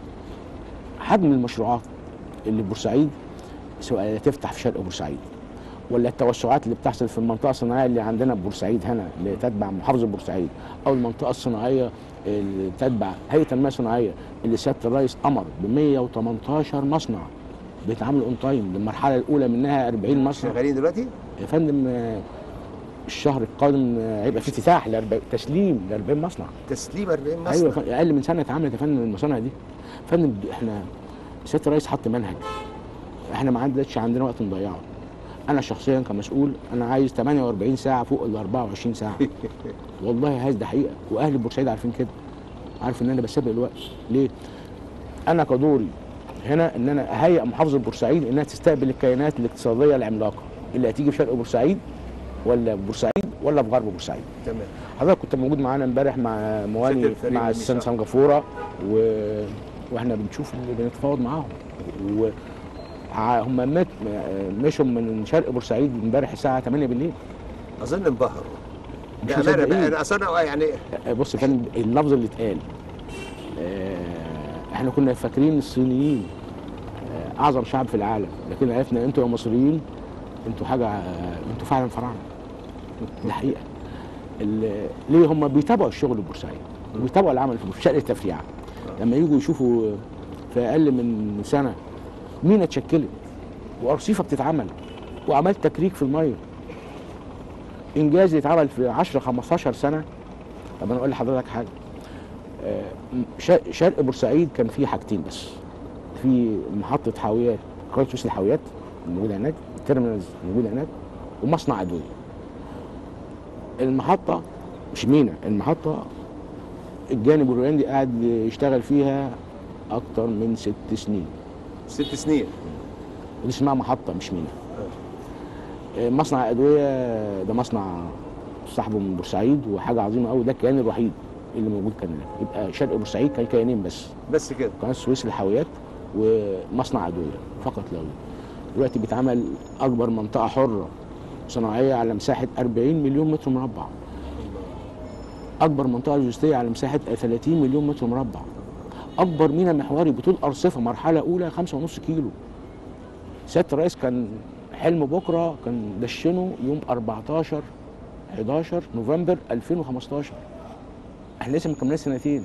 حجم المشروعات اللي في بورسعيد سواء تفتح في شرق بورسعيد ولا التوسعات اللي بتحصل في المنطقه الصناعيه اللي عندنا في بورسعيد هنا اللي تتبع محافظه بورسعيد او المنطقه الصناعيه اللي تتبع هيئه التنميه الصناعيه اللي سياده الرئيس امر ب 118 مصنع بيتعاملوا اون تايم المرحله الاولى منها 40 مصنع شغالين دلوقتي؟ يا فندم آه، الشهر القادم آه، هيبقى في افتتاح ل 40 تسليم ل 40 مصنع تسليم 40 مصنع ايوه يا فندم، اقل من سنه اتعملت يا فندم المصانع دي فندم احنا سياده الرئيس حط منهج احنا ما عندناش عندنا وقت نضيعه انا شخصيا كمسؤول انا عايز 48 ساعه فوق ال 24 ساعه والله عايز ده حقيقه واهل بورسعيد عارفين كده عارف ان انا بسابق الوقت ليه انا كدوري هنا ان انا اهيئ محافظه بورسعيد انها تستقبل الكيانات الاقتصاديه العملاقه اللي هتيجي في شرق بورسعيد ولا في بورسعيد ولا في غرب بورسعيد تمام حضرتك كنت موجود معانا امبارح مع مواني سيد الفريق مع والميثاق. السن سنغافوره و... واحنا بنشوف اللي بنتفاوض معاهم و... ع- هم مت... مشوا من شرق بورسعيد امبارح الساعه 8 بالليل اظن انبهروا مش بامانه بقى مصدقين. انا اصل انا يعني بص يا فندم اللفظ اللي اتقال آه، احنا كنا فاكرين الصينيين آه، اعظم شعب في العالم لكن عرفنا انتوا يا مصريين انتوا حاجه آه، انتوا فعلا فراعنه دي حقيقه ال- ليه هم بيتابعوا الشغل في بورسعيد وبيتابعوا العمل في شرق التفريعه لما يجوا يشوفوا في اقل من سنه مينا اتشكلت وارصيفه بتتعمل وعملت تكريك في الميه انجاز يتعمل في 10 15 سنه طب انا اقول لحضرتك حاجه آه، ش- شرق بورسعيد كان فيه حاجتين بس في محطه حاويات قناه سويس الحاويات موجوده هناك التيرمينالز موجوده هناك ومصنع ادويه المحطه مش مينا المحطه الجانب الرواندي قاعد يشتغل فيها اكتر من ست سنين ست سنين ودي اسمها محطه مش مينا آه، مصنع ادويه ده مصنع صاحبه من بورسعيد وحاجه عظيمه قوي ده الكيان الوحيد اللي موجود كان هناك يبقى شرق بورسعيد كان كيانين بس بس كده قناه السويس للحاويات ومصنع ادويه فقط لا غير دلوقتي بيتعمل اكبر منطقه حره صناعيه على مساحه 40 مليون متر مربع اكبر منطقه لوجستيه على مساحه 30 مليون متر مربع اكبر ميناء محوري بطول ارصفه مرحله اولى 5.5 كيلو سياده الرئيس كان حلم بكره كان دشنه يوم 14 11 نوفمبر 2015 احنا لسه مكملين سنتين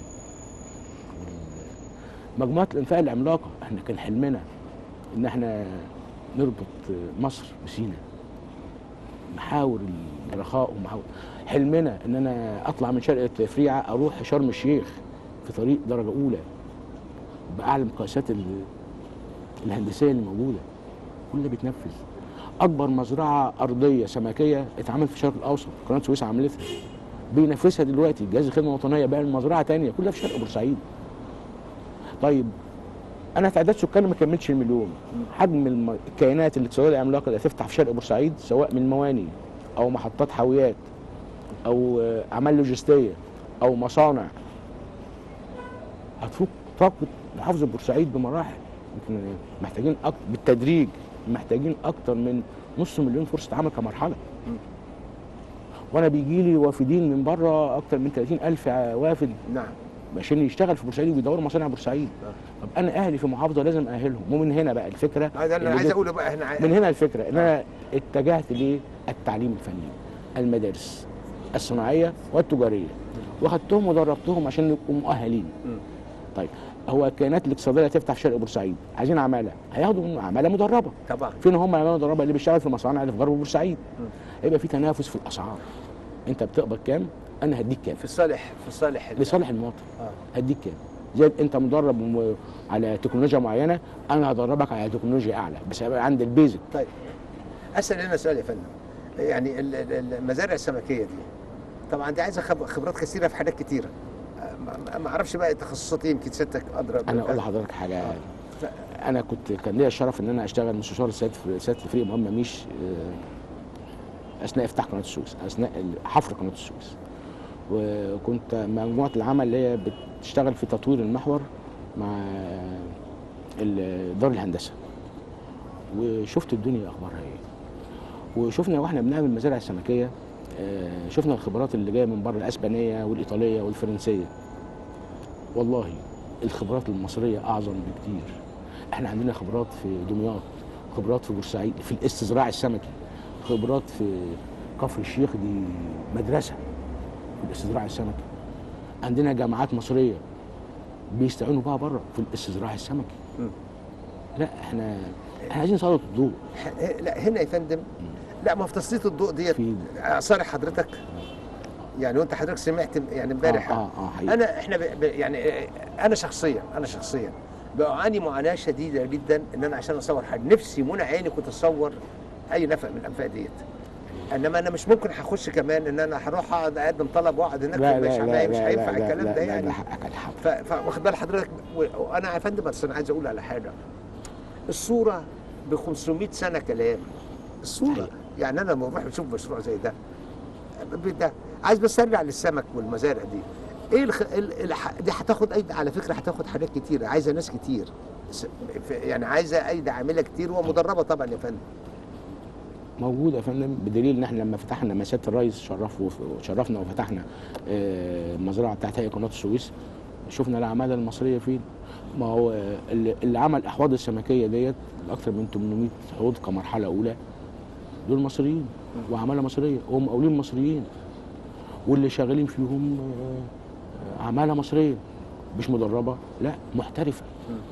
مجموعه الانفاق العملاقه احنا كان حلمنا ان احنا نربط مصر بسينا محاور الرخاء ومحاور حلمنا ان انا اطلع من شرق تفريعه اروح شرم الشيخ في طريق درجه اولى باعلى المقايسات ال- الهندسيه اللي موجوده كل ده بيتنفذ اكبر مزرعه ارضيه سمكيه اتعملت في الشرق الاوسط قناه السويس عملتها بينفذها دلوقتي جهاز الخدمه الوطنيه بيعمل مزرعه تانية كلها في شرق بورسعيد طيب انا تعداد سكاني ما كملش المليون حجم الم- الكيانات الاقتصاديه العملاقه اللي هتفتح في شرق بورسعيد سواء من مواني او محطات حاويات او آه، اعمال لوجستيه او مصانع هتفوق طاقه محافظه بورسعيد بمراحل يمكن محتاجين أكتر بالتدريج محتاجين اكتر من نص مليون فرصه عمل كمرحله وانا بيجي لي وافدين من بره اكتر من 30 الف وافد نعم عشان يشتغل في بورسعيد وبيدوروا مصانع بورسعيد طب انا اهلي في محافظه لازم اهلهم ومن هنا بقى الفكره هذا اللي انا عايز جت- اقوله بقى احنا من هنا الفكره ان انا اتجهت للتعليم الفني المدارس الصناعيه والتجاريه واخدتهم ودربتهم عشان يبقوا مؤهلين مم. طيب هو الكيانات الاقتصاديه اللي هتفتح في شرق بورسعيد عايزين عماله هياخدوا من عماله مدربه طبعا فين هم العماله المدربه اللي بيشتغل في المصانع اللي في غرب بورسعيد مم. هيبقى في تنافس في الاسعار انت بتقبض كام انا هديك كام في صالح في صالح ال- لصالح المواطن آه. هديك كام زي انت مدرب وم- على تكنولوجيا معينه انا هدربك على تكنولوجيا اعلى بس هيبقى عندي البيزك طيب اسال هنا سؤال يا فندم يعني ال- ال- المزارع السمكيه دي طبعا دي عايزه خب- خبرات كثيره في حاجات كثيره ما- ما اعرفش بقى تخصصات يمكن سيادتك ادرى انا اقول لحضرتك حاجه آه. انا كنت كان ليا الشرف ان انا اشتغل مستشار سياده سياده الفريق مهمه ميش آه، اثناء افتتاح قناه السويس اثناء حفر قناه السويس وكنت مجموعه العمل اللي هي بتشتغل في تطوير المحور مع ال- دار الهندسه وشفت الدنيا اخبارها ايه وشفنا واحنا بنعمل المزارع السمكيه آه، شفنا الخبرات اللي جايه من بره الاسبانيه والايطاليه والفرنسيه والله الخبرات المصريه اعظم بكتير احنا عندنا خبرات في دمياط خبرات في بورسعيد في الاستزراع السمكي خبرات في كفر الشيخ دي مدرسه في الاستزراع السمكي عندنا جامعات مصريه بيستعينوا بها بره في الاستزراع السمكي مم. لا احنا احنا عايزين نسلط الضوء ح- لا هنا يا فندم لا ما في تسليط الضوء ديت في صالح حضرتك يعني وانت حضرتك سمعت يعني امبارح اه اه, آه حقيقي. انا احنا ب... ب... يعني آه، انا شخصيا انا شخصيا بعاني معاناه شديده جدا ان انا عشان اصور حاجه نفسي منى عيني كنت اصور اي نفق من الانفاق ديت انما انا مش ممكن هخش كمان ان انا هروح اقعد اقدم طلب واقعد هناك لا في لا الشعبيه لا مش لا هينفع لا الكلام لا ده لا يعني لا حقك الحق ف- فواخد بال حضرتك و- وانا يا فندم بس انا عايز اقول على حاجه الصوره ب 500 سنه كلام الصوره صحيح. يعني انا لما بروح بشوف مشروع زي ده ده عايز بس ارجع للسمك والمزارع دي ايه الخ... ال... الح... دي هتاخد ايدي على فكره هتاخد حاجات كتير عايزه ناس كتير س- ف- يعني عايزه ايدي عامله كتير ومدربه طبعا يا فندم موجود يا فندم بدليل ان احنا لما فتحنا مسيره الرئيس شرف شرفنا وفتحنا آه، المزرعه بتاعت هيئه قناه السويس شفنا العماله المصريه فين ما هو آه، اللي اللي عمل احواض السمكيه ديت اكثر من 800 حوض كمرحله اولى دول مصريين وعماله مصريه وهم مقاولين مصريين واللي شغالين فيهم آه، آه، عماله مصريه مش مدربه لا محترفه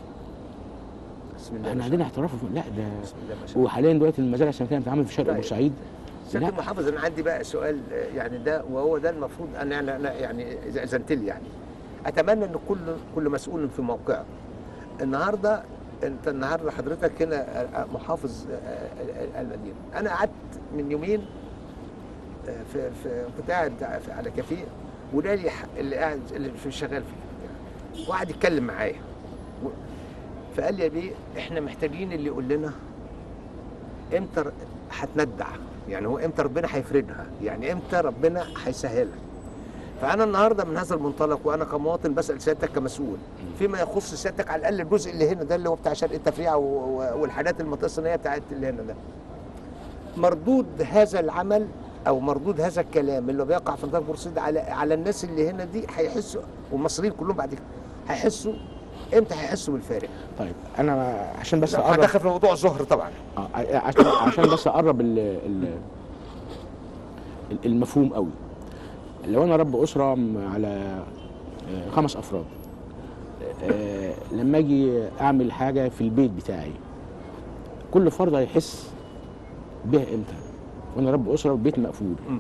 بسم الله احنا ما شاء عندنا احتراف لا ده بسم الله ما شاء الله وحاليا دلوقتي المزارع السمكيه بتتعمل في شرق طيب. بورسعيد سياده لا. المحافظ انا عندي بقى سؤال آه، يعني ده وهو ده المفروض انا انا, أنا يعني اذا اذنت لي يعني اتمنى ان كل كل مسؤول في موقعه النهارده انت النهارده حضرتك هنا آه، محافظ آه، آه، المدينه انا قعدت من يومين آه، في في كنت قاعد في- على كافيه ولالي ح- اللي قاعد اللي في شغال فيه وقعد يتكلم معايا و- فقال لي يا بيه احنا محتاجين اللي يقول لنا امتى ر- هتندع يعني هو امتى ربنا هيفرجها يعني امتى ربنا هيسهلها فانا النهارده من هذا المنطلق وانا كمواطن بسال سيادتك كمسؤول فيما يخص سيادتك على الاقل الجزء اللي هنا ده اللي هو بتاع شرق التفريعه و- و- والحاجات المنطقه الصينيه بتاعت اللي هنا ده مردود هذا العمل او مردود هذا الكلام اللي بيقع في منطقه بورسعيد على على الناس اللي هنا دي هيحسوا والمصريين كلهم بعد كده هيحسوا امتى هيحسوا بالفارق؟ طيب انا عشان بس لا، اقرب هدخل في موضوع الظهر طبعا آه، عشان عشان بس اقرب ال ال ال- المفهوم قوي لو انا رب اسره م- على آه، خمس افراد آه، لما اجي اعمل حاجه في البيت بتاعي كل فرد هيحس بيها امتى وانا رب اسره وبيت مقفول مم.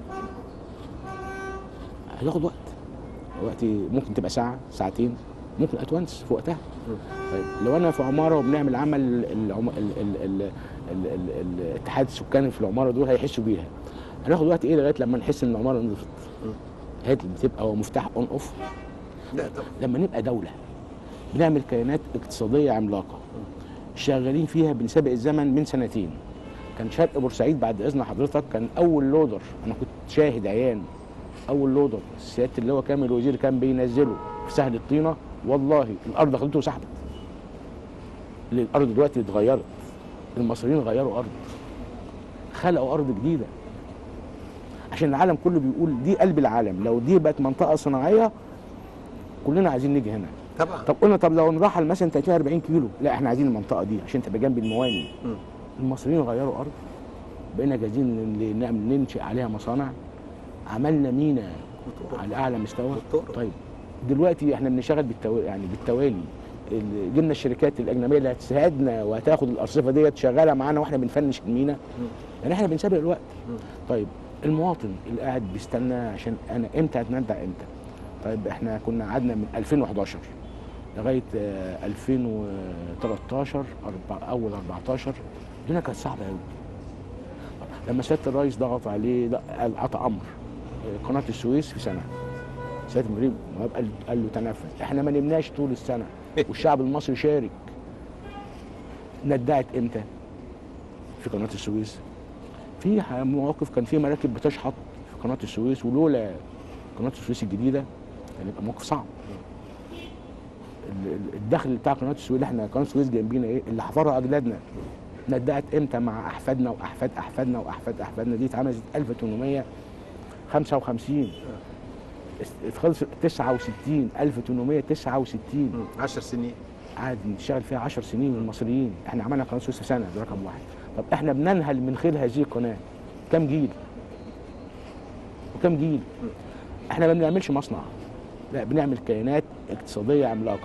هتاخد وقت وقت ممكن تبقى ساعه ساعتين ممكن اتونس في وقتها مم. طيب لو انا في عماره وبنعمل عمل العم... ال... ال... ال... ال... ال... الاتحاد السكاني في العماره دول هيحسوا بيها هناخد وقت ايه لغايه لما نحس ان العماره نضفت مم. هات بتبقى هو مفتاح اون اوف لا طبعا لما نبقى دوله بنعمل كيانات اقتصاديه عملاقه شغالين فيها بنسابق الزمن من سنتين كان شرق بورسعيد بعد اذن حضرتك كان اول لودر انا كنت شاهد عيان اول لودر سياده اللي هو كامل وزير كان بينزله في سهل الطينه والله الارض خلته وسحبت لأن الارض دلوقتي اتغيرت المصريين غيروا ارض خلقوا ارض جديده عشان العالم كله بيقول دي قلب العالم لو دي بقت منطقه صناعيه كلنا عايزين نيجي هنا طبعا طب قلنا طب لو نرحل مثلا 30 40 كيلو لا احنا عايزين المنطقه دي عشان تبقى جنب المواني مم. المصريين غيروا ارض بقينا جاهزين ن- نعمل ننشئ عليها مصانع عملنا مينا وطرق. على اعلى مستوى والطرق. طيب دلوقتي احنا بنشتغل بالتو... يعني بالتوالي ال- جبنا الشركات الاجنبيه اللي هتساعدنا وهتاخد الارصفه ديت شغاله معانا واحنا بنفنش المينا يعني احنا بنسابق الوقت مم. طيب المواطن اللي قاعد بيستنى عشان انا امتى هتندع امتى طيب احنا كنا قعدنا من 2011 لغايه آه، 2013 أربع اول 14 الدنيا كانت صعبه قوي لما سياده الرئيس ضغط عليه لا، قال قطع امر آه، قناه السويس في سنه سياده المدير قال قال له تنفذ احنا ما نمناش طول السنه والشعب المصري شارك ندعت امتى في قناه السويس في ح- مواقف كان في مراكب بتشحط في قناه السويس ولولا قناه السويس الجديده كان يبقى موقف صعب ال- ال- الدخل بتاع قناه السويس اللي احنا قناه السويس جنبينا ايه اللي حفرها اجدادنا ندعت امتى مع احفادنا واحفاد احفادنا واحفاد احفادنا دي اتعملت 1855 است- خلص 69 1869 مم. 10 سنين قعد نشتغل فيها 10 سنين المصريين احنا عملنا قناه السويس في سنه ده رقم واحد طب احنا بننهل من خلال هذه القناه كم جيل وكم جيل احنا ما بنعملش مصنع لا بنعمل كيانات اقتصاديه عملاقه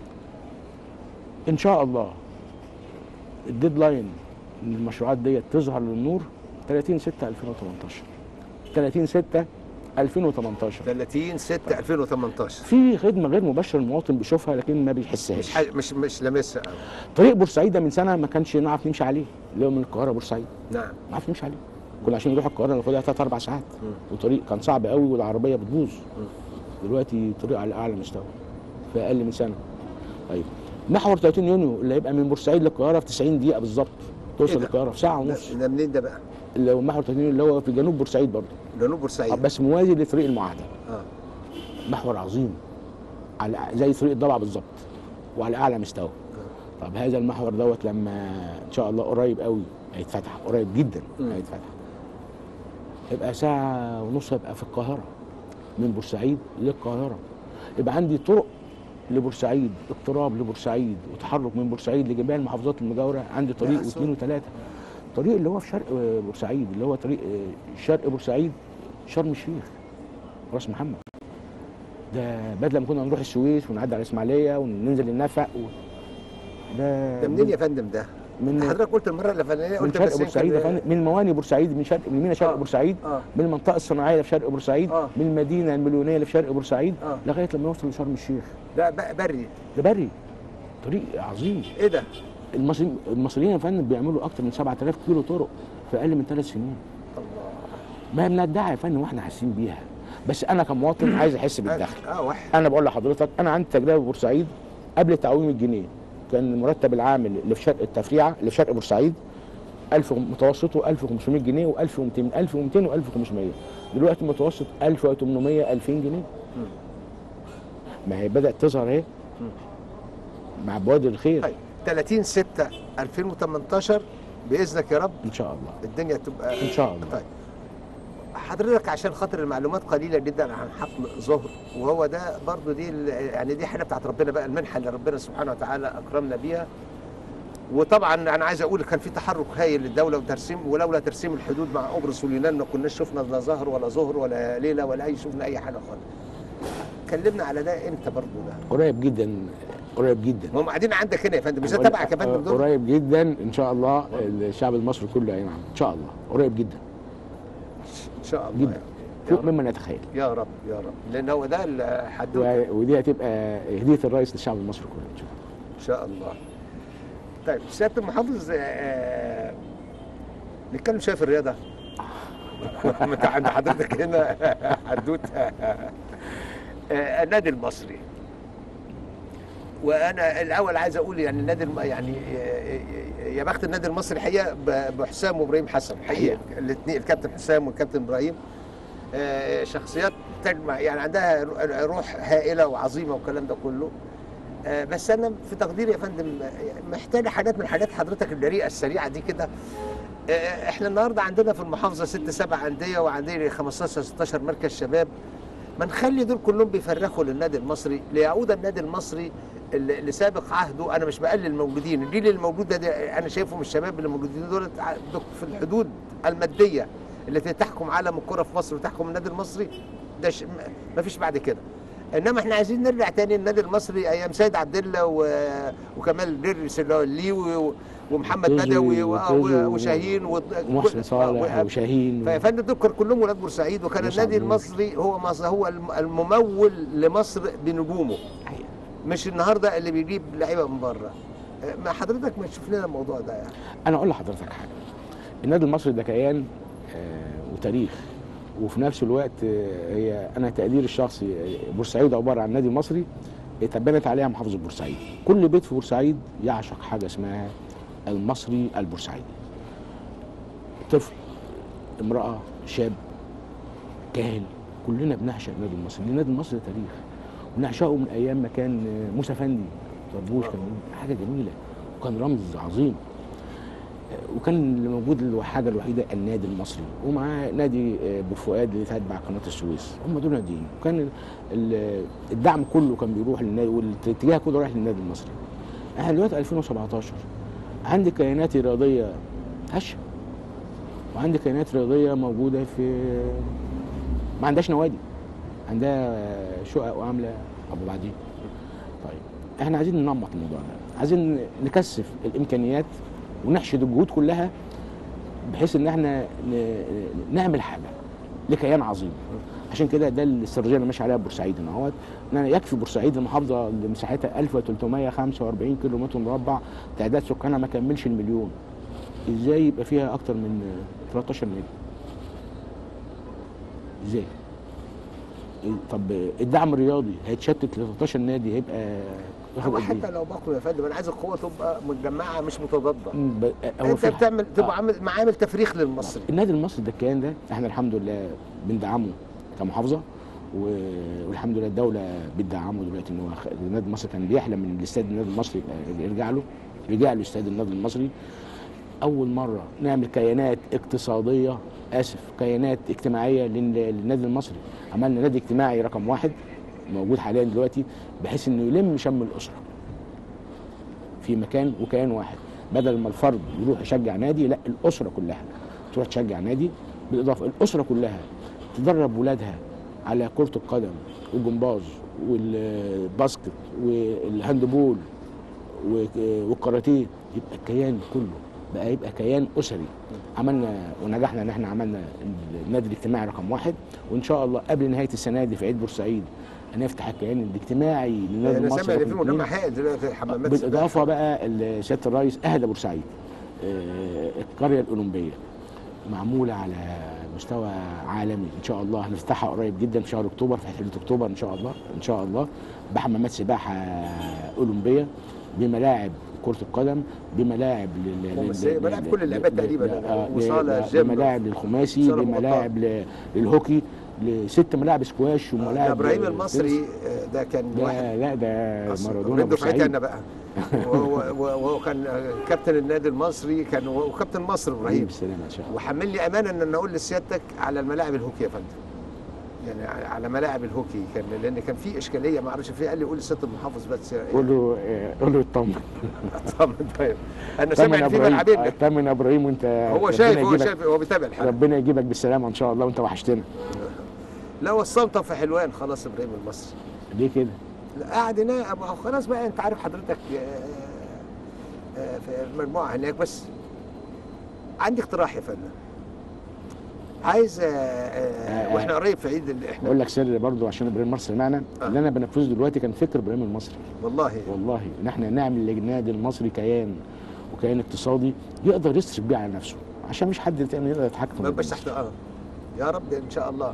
ان شاء الله الديدلاين ان المشروعات ديت تظهر للنور 30 6 2018 30 6 2018 30 6 2018 في خدمه غير مباشره المواطن بيشوفها لكن ما بيحسهاش مش حاجة مش مش لامسها قوي طريق بورسعيد ده من سنه ما كانش نعرف نمشي عليه اللي هو من القاهره بورسعيد نعم ما نعرف نمشي عليه كنا عشان نروح القاهره ناخدها ثلاث اربع ساعات مم. وطريق كان صعب قوي والعربيه بتبوظ دلوقتي طريق على اعلى مستوى في اقل من سنه طيب محور 30 يونيو اللي هيبقى من بورسعيد للقاهره في 90 دقيقه بالظبط توصل إيه ده؟ القاهره في ساعه ده, ونص ده منين ده بقى؟ اللي هو محور 30 يونيو اللي هو في جنوب بورسعيد برضه جنوب آه، بورسعيد بس موازي لطريق المعاهده اه محور عظيم على زي طريق الضبع بالظبط وعلى اعلى مستوى طب هذا المحور دوت لما ان شاء الله قريب قوي هيتفتح قريب جدا مم. هيتفتح يبقى ساعة ونص هبقى في القاهرة من بورسعيد للقاهرة يبقى عندي طرق لبورسعيد اقتراب لبورسعيد وتحرك من بورسعيد لجميع المحافظات المجاورة عندي طريق يا واثنين وثلاثة الطريق اللي هو في شرق بورسعيد اللي هو طريق شرق بورسعيد شرم الشيخ راس محمد ده بدل ما كنا نروح السويس ونعدي على الاسماعيليه وننزل النفق و... ده ده منين يا فندم ده؟ من حضرتك قلت المره الاولانيه من قلت شرق بس بورسعيد يا يمكن- فندم من مواني بورسعيد من شرق من مينا شرق آه. بورسعيد اه من المنطقه الصناعيه اللي في شرق بورسعيد آه. من المدينه المليونيه اللي في شرق بورسعيد آه. لغايه لما يوصل لشرم الشيخ لا بقى بري ده بري طريق عظيم ايه ده؟ المصريين المصريين يا فندم بيعملوا اكتر من 7000 كيلو طرق في اقل من ثلاث سنين الله ما بندعي يا فندم واحنا حاسين بيها بس انا كمواطن عايز احس بالدخل اه واحد انا بقول لحضرتك انا عندي تجربه في بورسعيد قبل تعويم الجنيه كان المرتب العامل اللي في شرق التفريعه اللي في شرق بورسعيد 1000 متوسطه 1500 جنيه و1200 1200 و1500 دلوقتي متوسط 1800 2000 جنيه ما هي بدات تظهر اهي مع بوادر الخير طيب 30 6 2018 باذنك يا رب ان شاء الله الدنيا تبقى ان شاء الله طيب حضرتك عشان خاطر المعلومات قليله جدا عن حقل ظهر وهو ده برضو دي ال- يعني دي حاجه بتاعت ربنا بقى المنحه اللي ربنا سبحانه وتعالى اكرمنا بيها وطبعا انا عايز اقول كان في تحرك هايل للدوله وترسيم ولولا ترسيم الحدود مع قبرص واليونان ما كناش شفنا لا ظهر ولا ظهر ولا ليله ولا اي شفنا اي حاجه خالص كلمنا على ده امتى برضو ده قريب جدا قريب جدا هم قاعدين عندك هنا يا فندم مش ده تبعك يا فندم دول قريب جدا ان شاء الله الشعب المصري كله هينعم ان شاء الله قريب جدا ان شاء الله جدا. يا فوق رب. مما نتخيل يا رب يا رب لان هو ده الحدود و- ودي هتبقى هديه الرئيس للشعب المصري كله ان شاء الله ان شاء الله طيب سياده المحافظ آه، نتكلم شويه في الرياضه انت عند حضرتك هنا حدوته آه، النادي المصري وانا الاول عايز اقول يعني النادي الم... يعني آه، يا بخت النادي المصري الحقيقه ب- بحسام وابراهيم حسن حقيقه الاثنين الكابتن حسام والكابتن ابراهيم آه، شخصيات تجمع يعني عندها روح هائله وعظيمه والكلام ده كله آه، بس انا في تقديري يا فندم آه، محتاجه حاجات من حاجات حضرتك الجريئه السريعه دي كده آه، احنا النهارده عندنا في المحافظه ست سبع انديه وعندنا 15 16 مركز شباب ما نخلي دول كلهم بيفرخوا للنادي المصري ليعود النادي المصري اللي اللي سابق عهده انا مش بقلل الموجودين الجيل الموجود ده, ده انا شايفهم الشباب اللي موجودين دول في الحدود الماديه التي تحكم عالم الكره في مصر وتحكم النادي المصري ده ش... ما فيش بعد كده انما احنا عايزين نرجع تاني النادي المصري ايام سيد عبد الله و... وكمال درس اللي هو الليوي و... ومحمد وتوزو- بدوي و... وتوزو- و... وشاهين و... ومحسن صالح و... وشاهين فيا فندم دول كانوا كلهم ولاد بورسعيد وكان مصعب النادي نور. المصري هو مصر هو الم- الممول لمصر بنجومه حقيقة. مش النهارده اللي بيجيب لعيبه من بره ما حضرتك ما تشوف لنا الموضوع ده يعني انا اقول لحضرتك حاجه النادي المصري ده كيان آه، وتاريخ وفي نفس الوقت آه، هي انا تقديري الشخصي آه، بورسعيد عباره عن نادي مصري اتبنت عليها محافظه بورسعيد كل بيت في بورسعيد يعشق حاجه اسمها المصري البورسعيدي طفل امراه شاب كاهن كلنا بنعشق النادي المصري لأن النادي المصري ده تاريخ ونعشقه من ايام ما كان آه، موسى فندي طربوش كان حاجه جميله وكان رمز عظيم وكان اللي موجود الحاجه الوحيده النادي المصري ومعاه نادي آه، ابو فؤاد اللي تتبع قناه السويس هم دول ناديين وكان ال- الدعم كله كان بيروح للنادي والاتجاه كله رايح للنادي المصري احنا دلوقتي 2017 عندي كيانات رياضيه هشه وعندي كيانات رياضيه موجوده في ما عندهاش نوادي عندها آه، شقق وعامله ابو بعدين طيب احنا عايزين ننمط الموضوع ده عايزين نكثف الامكانيات ونحشد الجهود كلها بحيث ان احنا ن- نعمل حاجه لكيان عظيم عشان كده ده الاستراتيجيه اللي ماشي عليها بورسعيد ان هو ان أنا يكفي بورسعيد المحافظه اللي مساحتها 1345 كيلو متر مربع تعداد سكانها ما كملش المليون ازاي يبقى فيها اكتر من 13 نادي ازاي إيه- طب الدعم الرياضي هيتشتت ل 13 نادي هيبقى ياخد هو قد إيه؟ حتى لو بقوا يا فندم انا عايز القوه تبقى متجمعه مش متضاده م، ب- هو انت في بتعمل تبقى آه. عامل معامل تفريخ للمصري النادي المصري ده الكيان ده احنا الحمد لله بندعمه كمحافظه و- والحمد لله الدوله بتدعمه دلوقتي ان هو خ- النادي المصري كان بيحلم ان الاستاد النادي المصري يبقى يرجع له رجع له استاد النادي المصري اول مره نعمل كيانات اقتصاديه اسف كيانات اجتماعيه لل- للنادي المصري عملنا نادي اجتماعي رقم واحد موجود حاليا دلوقتي بحيث انه يلم شم الاسره في مكان وكيان واحد بدل ما الفرد يروح يشجع نادي لا الاسره كلها تروح تشجع نادي بالاضافه الاسره كلها تدرب ولادها على كره القدم والجمباز والباسكت والهاندبول والكاراتيه يبقى الكيان كله بقى يبقى كيان اسري عملنا ونجحنا ان احنا عملنا النادي الاجتماعي رقم واحد وان شاء الله قبل نهايه السنه دي في عيد بورسعيد هنفتح الكيان الاجتماعي للنادي انا المصري سامع ان رقم في اتنين. مجمع هائل دلوقتي حمامات بالاضافه بقى ال- سياده الرئيس اهدى بورسعيد آه، القريه الاولمبيه معموله على مستوى عالمي ان شاء الله هنفتحها قريب جدا في شهر اكتوبر في 11 اكتوبر ان شاء الله ان شاء الله بحمامات سباحه اولمبيه بملاعب كرة القدم بملاعب لل- لل- خماسية، لل- ملاعب كل اللعبات لل- تقريبا، لل- آه، وصالة، ل- جيم، بملاعب للخماسي صالة بملاعب ل- للهوكي لست ملاعب سكواش ده وملاعب ابراهيم تنس. المصري آه، ده كان واحد ده لا ده أصل مارادونا إبراهيم دفعتي بورسعيد انا بقى وهو وهو كان كابتن النادي المصري كان وكابتن مصر ابراهيم بالسلامه ان شاء الله وحمل لي امانه ان انا اقول لسيادتك على الملاعب الهوكي يا فندم يعني على ملاعب الهوكي كان لان كان في اشكاليه ما اعرفش فيها قال لي قول لسياده المحافظ بس قول له آه، قول له اطمن اطمن طيب انا طمن سامع يا ان في ابراهيم ملعبين آه، طمن يا ابراهيم وانت هو ربنا شايف هو يجيبك- شايف هو بيتابع الحلقه ربنا يجيبك بالسلامه ان شاء الله وانت وحشتنا لا وصلته في حلوان خلاص ابراهيم المصري ليه كده؟ لا قاعد هنا ما هو خلاص بقى انت عارف حضرتك آه، آه، في المجموعه هناك بس عندي اقتراح يا فندم عايز آه، آه، آه، واحنا قريب في عيد ال- احنا بقول لك سر برضو عشان ابراهيم المصري معنا آه. اللي انا بنفذه دلوقتي كان فكر ابراهيم المصري والله والله ان احنا نعمل للنادي المصري كيان وكيان اقتصادي يقدر يصرف بيه على نفسه عشان مش حد تاني يقدر يتحكم ما في بس النادي تحت اه يا رب ان شاء الله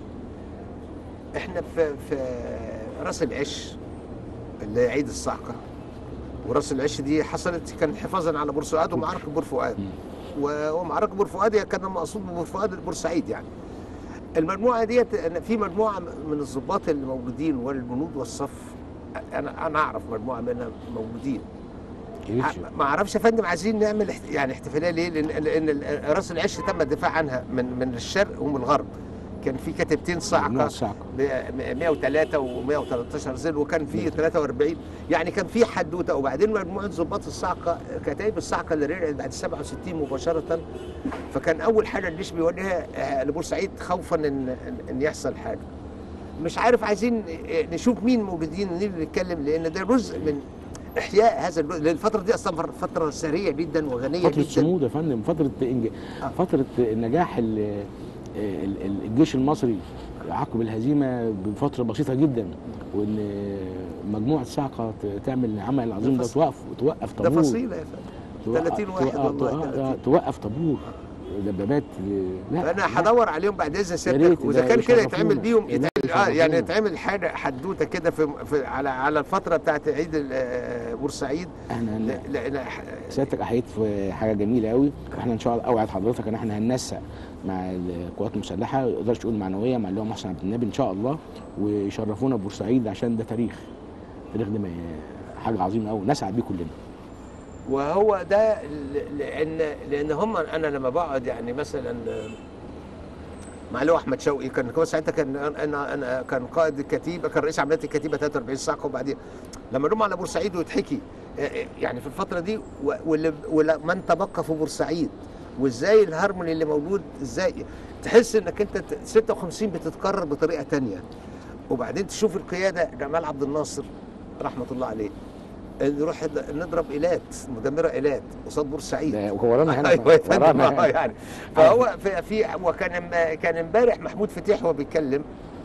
احنا في في راس العش اللي هي عيد الصعقه وراس العش دي حصلت كان حفاظا على بور سعاد ومعركه بور فؤاد مم. و- ومعركه بور فؤاد هي كان المقصود ببور فؤاد بورسعيد يعني المجموعه ديت أنا في مجموعه من الضباط اللي موجودين والجنود والصف انا انا اعرف مجموعه منها موجودين يا ريت ما اعرفش يا فندم عايزين نعمل احت- يعني احتفاليه ليه؟ لان لان ال- راس العش تم الدفاع عنها من من الشرق ومن الغرب. كان في كتيبتين ممنوع صاعقه الصعقه ب 103 و113 ظل وكان في 43 يعني كان في حدوته وبعدين مجموعه ضباط الصاعقه كتائب الصاعقه اللي رجعت بعد 67 مباشره فكان اول حاجه الجيش بيواجهها آه، لبورسعيد خوفا ان إن- ان يحصل حاجه. مش عارف عايزين آه، نشوف مين موجودين ونيجي نتكلم لان ده جزء من احياء هذا الجزء لأن الفتره دي اصلا فتره سريعه جدا وغنيه فتره جدا صمود يا فندم فتره إنج... آه. فتره نجاح ال... ال- ال- الجيش المصري عقب الهزيمه بفتره بسيطه جدا وان مجموعه صعقه ت- تعمل العمل العظيم ده فص- توقف توقف ده طابور فصيله يا فندم توقف- 30 واحد توقف- والله، توقف- 30. توقف طابور دبابات لا فانا لا. هدور عليهم بعد اذن ريت سيادتك ده واذا كان كده يشرفونا. يتعمل بيهم لا، يتعمل اه يعني يشرفونا. يتعمل حاجه حدوته كده في, في على على الفتره بتاعت عيد ال- آه، بورسعيد احنا هن- لا- لان ح- سيادتك احييت في حاجه جميله قوي احنا ان شاء الله اوعد حضرتك ان احنا هننسق مع القوات المسلحه ما يقدرش تقول معنويه مع اللواء محسن عبد النبي ان شاء الله ويشرفونا بورسعيد عشان ده تاريخ تاريخ ده ما- حاجه عظيمه قوي نسعد بيه كلنا وهو ده ل- لان لان هم انا لما بقعد يعني مثلا مع اللي هو احمد شوقي كان هو ساعتها كان انا انا كان قائد الكتيبه كان رئيس عمليات الكتيبه 43 صعقه وبعدين لما نروح على بورسعيد ويتحكي يعني في الفتره دي و- واللي واللي- من تبقى في بورسعيد وازاي الهارموني اللي موجود ازاي تحس انك انت ت- 56 بتتكرر بطريقه تانية وبعدين تشوف القياده جمال عبد الناصر رحمه الله عليه نروح نضرب ايلات مدمره ايلات قصاد بورسعيد ده ورانا هنا ايوه يا فندم ورانا آه، هنا. يعني فهو في, في وكان كان امبارح محمود فتيح وهو بيتكلم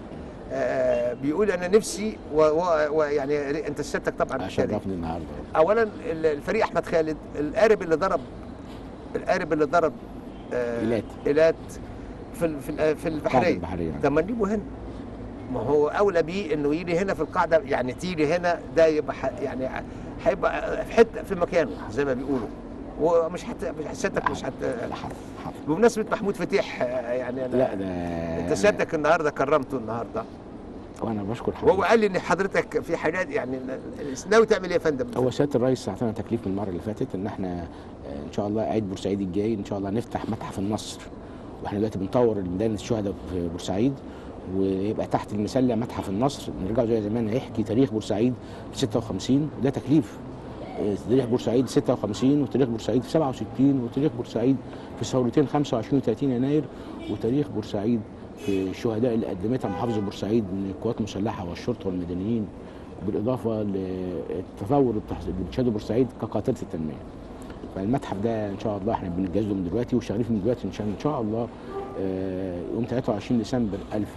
آه، بيقول انا نفسي ويعني انت سيادتك طبعا شارك. شرفني النهارده اولا ال- الفريق احمد خالد القارب اللي ضرب القارب اللي ضرب آه، إيلات. ايلات في ال- في ال- في قاعدة البحريه البحريه طب ما نجيبه هنا ما هو اولى بيه انه يجي هنا في القاعده يعني تيجي هنا ده يبقى ح- يعني هيبقى في حته في مكانه زي ما بيقولوا ومش حت مش سيادتك مش حت لا حرف حرف بمناسبه محمود فتيح آه، يعني انا لا ده انت سيادتك النهارده كرمته النهارده وانا بشكر وهو حضرتك قال لي ان حضرتك في حاجات يعني ناوي تعمل ايه يا فندم؟ هو سياده الرئيس اعطانا تكليف من المره اللي فاتت ان احنا آه، ان شاء الله عيد بورسعيد الجاي ان شاء الله نفتح متحف النصر واحنا دلوقتي بنطور ميدان الشهداء في بورسعيد ويبقى تحت المسله متحف النصر نرجع زي زمان هيحكي تاريخ بورسعيد في 56 وده تكليف آه، تاريخ بورسعيد 56 وتاريخ بورسعيد في 67 وتاريخ بورسعيد في ثورتين 25 و 30 يناير وتاريخ بورسعيد في الشهداء اللي قدمتها محافظه بورسعيد من القوات المسلحه والشرطه والمدنيين بالاضافه للتطور التحص- اللي بتشهده بورسعيد كقاطره التنميه. فالمتحف ده ان شاء الله احنا بنجهزه من دلوقتي وشغالين فيه من دلوقتي عشان ان شاء الله آه، يوم 23 ديسمبر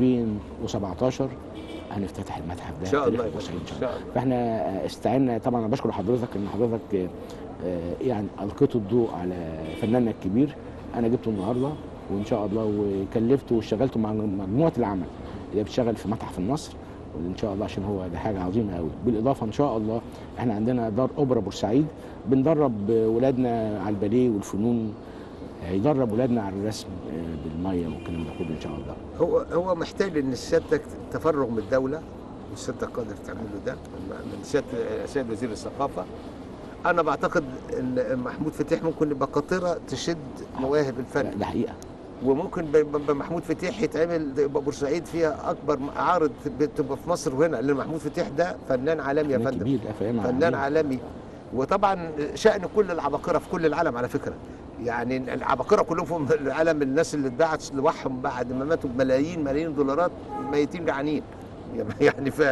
2017 هنفتتح المتحف ده ان شاء تاريخ الله يا بورسعيد فندم ان ان شاء الله. شاء الله فاحنا آه، استعنا طبعا انا بشكر حضرتك ان حضرتك آه، آه، يعني القيتوا الضوء على فناننا الكبير انا جبته النهارده وان شاء الله وكلفته واشتغلته مع مجموعه العمل اللي بتشتغل في متحف النصر وان شاء الله عشان هو ده حاجه عظيمه قوي بالاضافه ان شاء الله احنا عندنا دار اوبرا بورسعيد بندرب ولادنا على الباليه والفنون هيدرب ولادنا على الرسم آه، بالميه والكلام ده كله ان شاء الله هو هو محتاج ان سيادتك تفرغ من الدوله وسيادتك قادر تعمله ده من سياده سيد وزير الثقافه انا بعتقد ان محمود فتيح ممكن يبقى قاطره تشد مواهب الفن ده حقيقه وممكن ب- ب- بمحمود فتيح يتعمل يبقى بورسعيد فيها اكبر معارض تبقى في مصر وهنا لان محمود فتيح ده فنان عالمي يا فنان فندم كبير لا فنان فنان عالمي. عالمي وطبعا شأن كل العباقرة في كل العالم على فكرة يعني العباقرة كلهم في العالم الناس اللي اتباعت لوحهم بعد ما ماتوا بملايين ملايين دولارات ميتين جعانين يعني ف...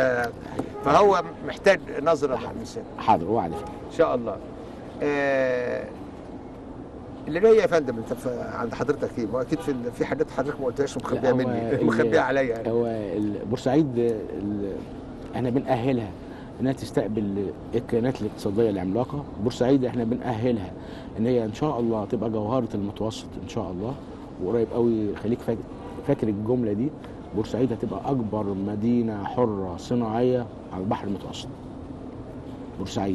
فهو محتاج نظرة للإنسان حاضر وعد فيه إن شاء الله آه... اللي جاي يا فندم انت ف- عند حضرتك ايه؟ ما اكيد في ال- في حاجات حضرتك ما قلتهاش ومخبيها لا، هو مني ال- مخبيها عليا يعني. هو ال- بورسعيد ال- احنا بنأهلها انها تستقبل الكيانات الاقتصاديه العملاقه بورسعيد احنا بنأهلها ان هي ان شاء الله تبقى جوهره المتوسط ان شاء الله وقريب قوي خليك فاكر, فاكر الجمله دي بورسعيد هتبقى اكبر مدينه حره صناعيه على البحر المتوسط بورسعيد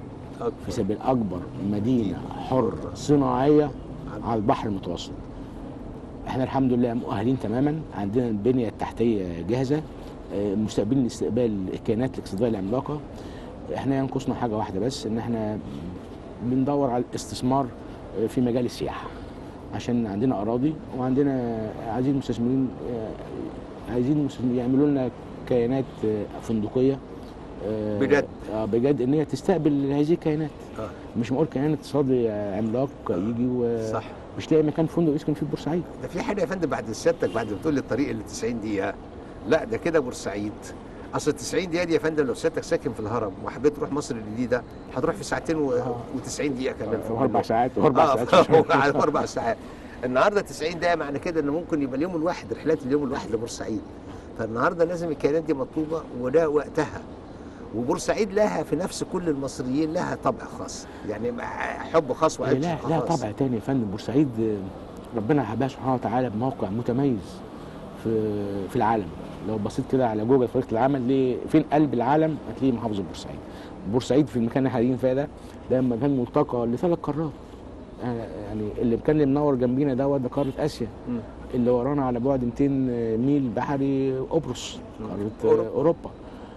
في سبيل اكبر مدينه حره صناعيه على البحر المتوسط احنا الحمد لله مؤهلين تماما عندنا البنيه التحتيه جاهزه آه، مستقبلين لاستقبال الكيانات الاقتصاديه العملاقه احنا ينقصنا حاجه واحده بس ان احنا بندور على الاستثمار آه، في مجال السياحه عشان عندنا اراضي وعندنا عايزين مستثمرين آه، عايزين مستثمرين يعملوا لنا كيانات آه، فندقيه آه، بجد؟ اه بجد ان هي تستقبل هذه الكيانات آه. مش معقول كيان اقتصادي عملاق يجي و- صح مش لاقي مكان فندق يسكن فيه في بورسعيد ده في حاجه يا فندم بعد سيادتك بعد ما تقول لي الطريق اللي 90 دقيقه لا ده كده بورسعيد اصل 90 دقيقه دي يا فندم لو سيادتك ساكن في الهرم وحبيت تروح مصر الجديده هتروح في ساعتين و... آه. و90 دقيقه كمان في اربع اليوم. ساعات واربع اه ساعات على اربع ساعات النهارده 90 دقيقه معنى كده ان ممكن يبقى اليوم الواحد رحلات اليوم الواحد لبورسعيد فالنهارده لازم الكيانات دي مطلوبه وده وقتها وبورسعيد لها في نفس كل المصريين لها طبع خاص يعني حب خاص وعشق لا خاص لا طبع تاني يا فندم بورسعيد آه، ربنا حبها سبحانه وتعالى بموقع متميز في في العالم لو بصيت كده على جوجل خريطه العالم ليه فين قلب العالم هتلاقي محافظه بورسعيد بورسعيد في المكان اللي احنا قاعدين فيه ده ده مكان ملتقى لثلاث قارات آه، يعني اللي كان اللي منور جنبينا دوت ده قاره اسيا مم. اللي ورانا على بعد 200 ميل بحري قبرص قاره أوروبا. اوروبا, أوروبا.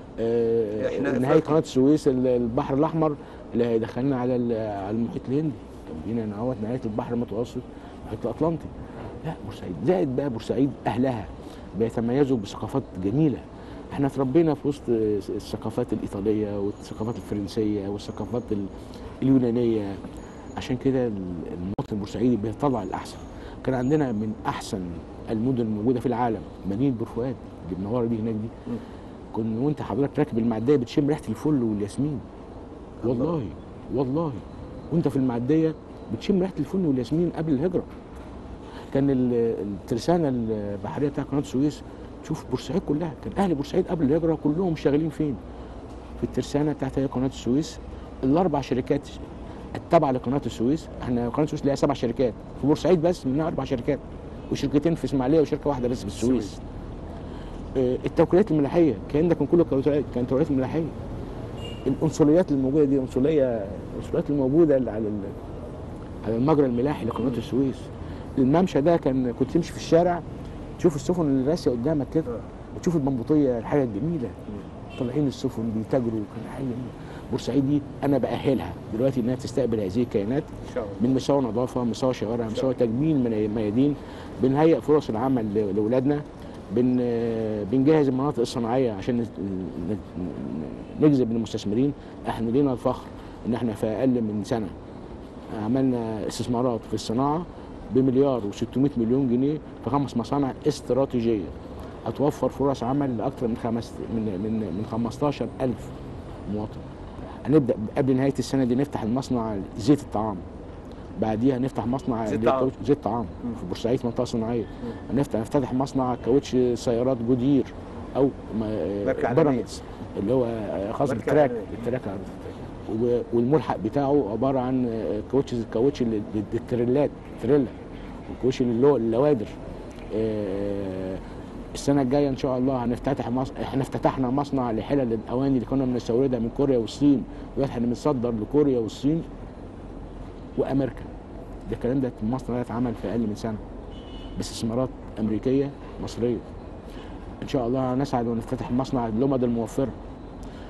آه، إحنا نهايه أفريقيا. قناه السويس ال- البحر الاحمر اللي هيدخلنا على ال- على المحيط الهندي جنبينا اهوت نهايه البحر المتوسط المحيط الاطلنطي لا بورسعيد زائد بقى بورسعيد اهلها بيتميزوا بثقافات جميله احنا اتربينا في وسط الثقافات الايطاليه والثقافات الفرنسيه والثقافات ال- اليونانيه عشان كده المواطن البورسعيدي بيطلع الاحسن كان عندنا من احسن المدن الموجوده في العالم مدينه بورفؤاد اللي منوره دي هناك دي مم. كنا وانت حضرتك راكب المعديه بتشم ريحه الفل والياسمين الله. والله والله وانت في المعديه بتشم ريحه الفل والياسمين قبل الهجره كان ال- الترسانه البحريه بتاع قناه السويس تشوف بورسعيد كلها كان اهل بورسعيد قبل الهجره كلهم شغالين فين في الترسانه بتاعت هي قناه السويس الاربع شركات التابعه لقناه السويس احنا قناه السويس ليها سبع شركات في بورسعيد بس منها اربع شركات وشركتين في اسماعيليه وشركه واحده بس في السويس آه، التوكيلات الملاحيه كان ده كان كله كانت كانت توكيلات ملاحيه القنصليات الموجوده دي قنصليه القنصليات الموجوده اللي على ال- على المجرى الملاحي لقناه السويس الممشى ده كان كنت تمشي في الشارع تشوف السفن اللي راسيه قدامك كده وتشوف البنبوطيه الحاجه الجميله طالعين السفن بيتاجروا كان حاجه جميله بورسعيد دي انا باهلها دلوقتي انها تستقبل هذه الكيانات ان شاء الله من مساوى نظافه مساوى شوارع مساوى تجميل من ميادين بنهيئ فرص العمل ل- لاولادنا بن بنجهز المناطق الصناعيه عشان ن- ن- نجذب المستثمرين احنا لينا الفخر ان احنا في اقل من سنه عملنا استثمارات في الصناعه بمليار و600 مليون جنيه في خمس مصانع استراتيجيه هتوفر فرص عمل لاكثر من خمس من من من 15 الف مواطن هنبدا قبل نهايه السنه دي نفتح المصنع زيت الطعام بعديها نفتح مصنع زيت اللي هو طعام. كاوتش- زيت طعام مم. في بورسعيد منطقه صناعيه هنفتح نفتتح مصنع كاوتش سيارات جودير او ما- ماركة عالمية. بيراميدز اللي هو خاص ماركة بالتراك عالمية. التراك و- والملحق بتاعه عباره عن كاوتش الكاوتش اللي- التريلات تريلا والكاوتش اللي هو اللوادر آه، السنه الجايه ان شاء الله هنفتتح مص... احنا افتتحنا مصنع لحلل الاواني اللي كنا بنستوردها من كوريا والصين دلوقتي احنا بنصدر لكوريا والصين وامريكا ده الكلام ده المصنع ده اتعمل في اقل من سنه باستثمارات امريكيه مصريه ان شاء الله نسعد ونفتتح مصنع اللمض الموفره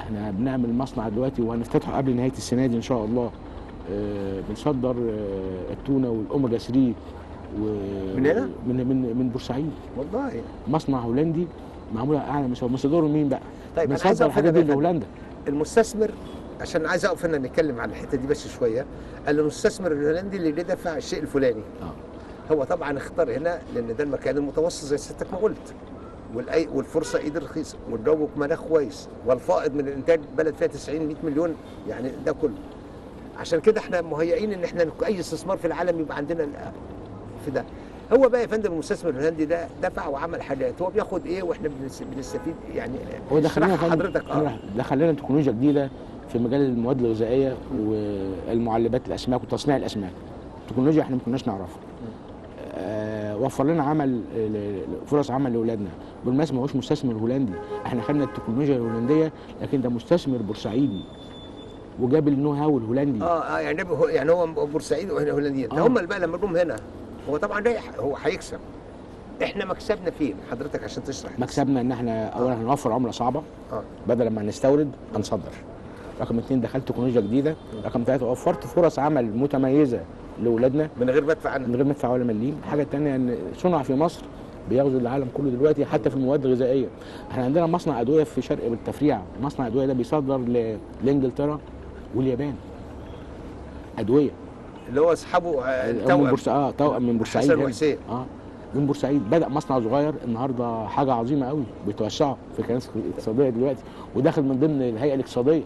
احنا بنعمل مصنع دلوقتي وهنفتتحه قبل نهايه السنه دي ان شاء الله آه، بنصدر آه، التونه والاوميجا 3 و من هنا؟ من من من بورسعيد والله مصنع هولندي معمول على اعلى مستوى مصدره مين بقى؟ طيب انا عايز بنصدر اقف هنا الحاجات دي بقى يا فندم. لهولندا المستثمر عشان عايز اقف هنا نتكلم عن الحته دي بس شويه المستثمر الهولندي اللي ليه دفع الشيء الفلاني اه هو طبعا اختار هنا لان ده المكان المتوسط زي سيادتك ما قلت والأي والفرصه ايد رخيصه والجو مناخ كويس والفائض من الانتاج بلد فيها 90 100 مليون يعني ده كله عشان كده احنا مهيئين ان احنا نك- اي استثمار في العالم يبقى عندنا ال- في ده هو بقى يا فندم المستثمر الهولندي ده دفع وعمل حاجات هو بياخد ايه واحنا بنس- بنستفيد يعني هو دخلنا اشرحها حضرتك اه دخلنا تكنولوجيا جديده في مجال المواد الغذائيه والمعلبات الاسماك وتصنيع الاسماك تكنولوجيا احنا ما كناش نعرفها آه وفر لنا عمل ل- فرص عمل لاولادنا بالمناسبه ما هوش مستثمر هولندي احنا خدنا التكنولوجيا الهولنديه لكن ده مستثمر بورسعيدي وجاب النو هاو الهولندي اه اه يعني هو يعني هو بورسعيد وهنا هولنديين آه. هم اللي بقى لما جم هنا هو طبعا ده يح- هو هيكسب احنا مكسبنا فين حضرتك عشان تشرح بس. مكسبنا ان احنا اولا هنوفر عمله صعبه اه بدل ما نستورد هنصدر رقم اثنين دخلت تكنولوجيا جديده رقم ثلاثه وفرت فرص عمل متميزه لاولادنا من غير ما ادفع عنها من غير ما ندفع ولا مليم الحاجه الثانيه ان صنع في مصر بيغزو العالم كله دلوقتي حتى في المواد الغذائيه احنا عندنا مصنع ادويه في شرق بالتفريع مصنع ادويه ده بيصدر ل- لانجلترا واليابان ادويه اللي هو اصحابه آه، من التوأم بورس... اه توأم من بورسعيد حسن هنا. وحسين اه من بورسعيد بدا مصنع صغير النهارده حاجه عظيمه قوي بيتوسعوا في الكنائس الاقتصاديه دلوقتي وداخل من ضمن الهيئه الاقتصاديه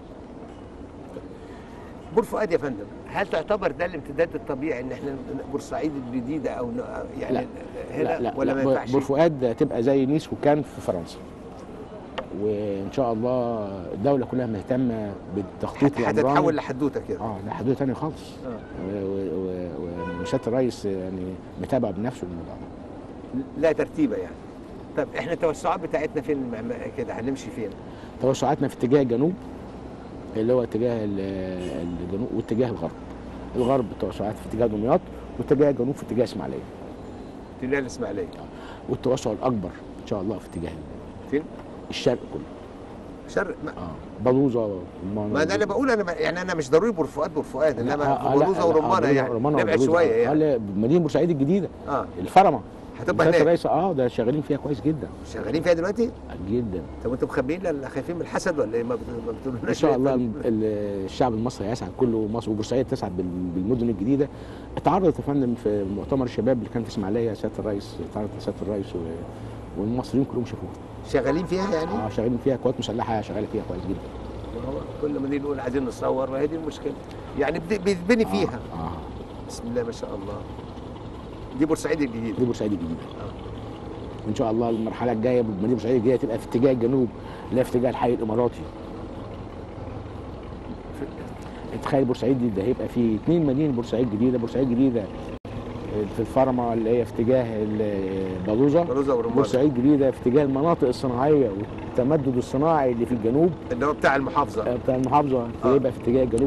بور فؤاد يا فندم هل تعتبر ده الامتداد الطبيعي ان احنا بورسعيد الجديده او ن- يعني لا. هنا لا لا, ولا لا ما ينفعش بور فؤاد تبقى زي نيس وكان في فرنسا وان شاء الله الدوله كلها مهتمه بالتخطيط هتتحول العمراني لحدوته كده اه ده حدود تاني خالص آه. و- و- و- وسياده الرئيس يعني متابع بنفسه الموضوع ده. لا ترتيبه يعني طب احنا التوسعات بتاعتنا فين م- م- كده هنمشي فين توسعاتنا في اتجاه الجنوب اللي هو اتجاه ال- الجنوب واتجاه الغرب الغرب توسعات في اتجاه دمياط واتجاه الجنوب في اتجاه اسماعيليه تلاقي الاسماعيليه والتوسع الاكبر ان شاء الله في اتجاه فين الشرق كله شرق ما, اه بلوزه ما ده انا بقول انا ما- يعني انا مش ضروري بور فؤاد بور فؤاد لا، انما آه، في لا، بلوزه لا، ورمانه آه، يعني رمانة نبعد وبلوزة. شويه آه، يعني لا، مدينه بورسعيد الجديده اه الفرمه هتبقى سياده هناك الرئيس اه ده شغالين فيها كويس جدا شغالين فيها دلوقتي جدا طب انتوا مخبيين لل- خايفين من الحسد ولا ايه ما بت- ما بتقولوناش ان شاء ليه؟ الله ال- ال- الشعب المصري يسعد كله مصر وبورسعيد تسعد بال- بالمدن الجديده اتعرضت يا فندم في مؤتمر الشباب اللي كان في اسماعيليه سياده الرئيس اتعرضت لسياده الرئيس و- والمصريين كلهم شافوها شغالين فيها يعني اه شغالين فيها قوات مسلحه شغاله فيها كويس جدا ما هو كل ما نيجي نقول عايزين نصور وهي دي المشكله يعني بد- بيتبني فيها اه, آه. بسم الله ما شاء الله دي بورسعيد الجديده دي بورسعيد الجديده وان شاء الله المرحله الجايه بمدينه بورسعيد الجديده تبقى في اتجاه الجنوب لا في اتجاه الحي الاماراتي تخيل بورسعيد دي ده هيبقى في اثنين مدينه بورسعيد جديده بورسعيد جديده في الفرمه اللي هي في اتجاه البلوزه بلوزه ورمانه بورسعيد جديده في اتجاه المناطق الصناعيه والتمدد الصناعي اللي في الجنوب اللي هو بتاع المحافظه آه، بتاع المحافظه آه. يبقى في اتجاه الجنوب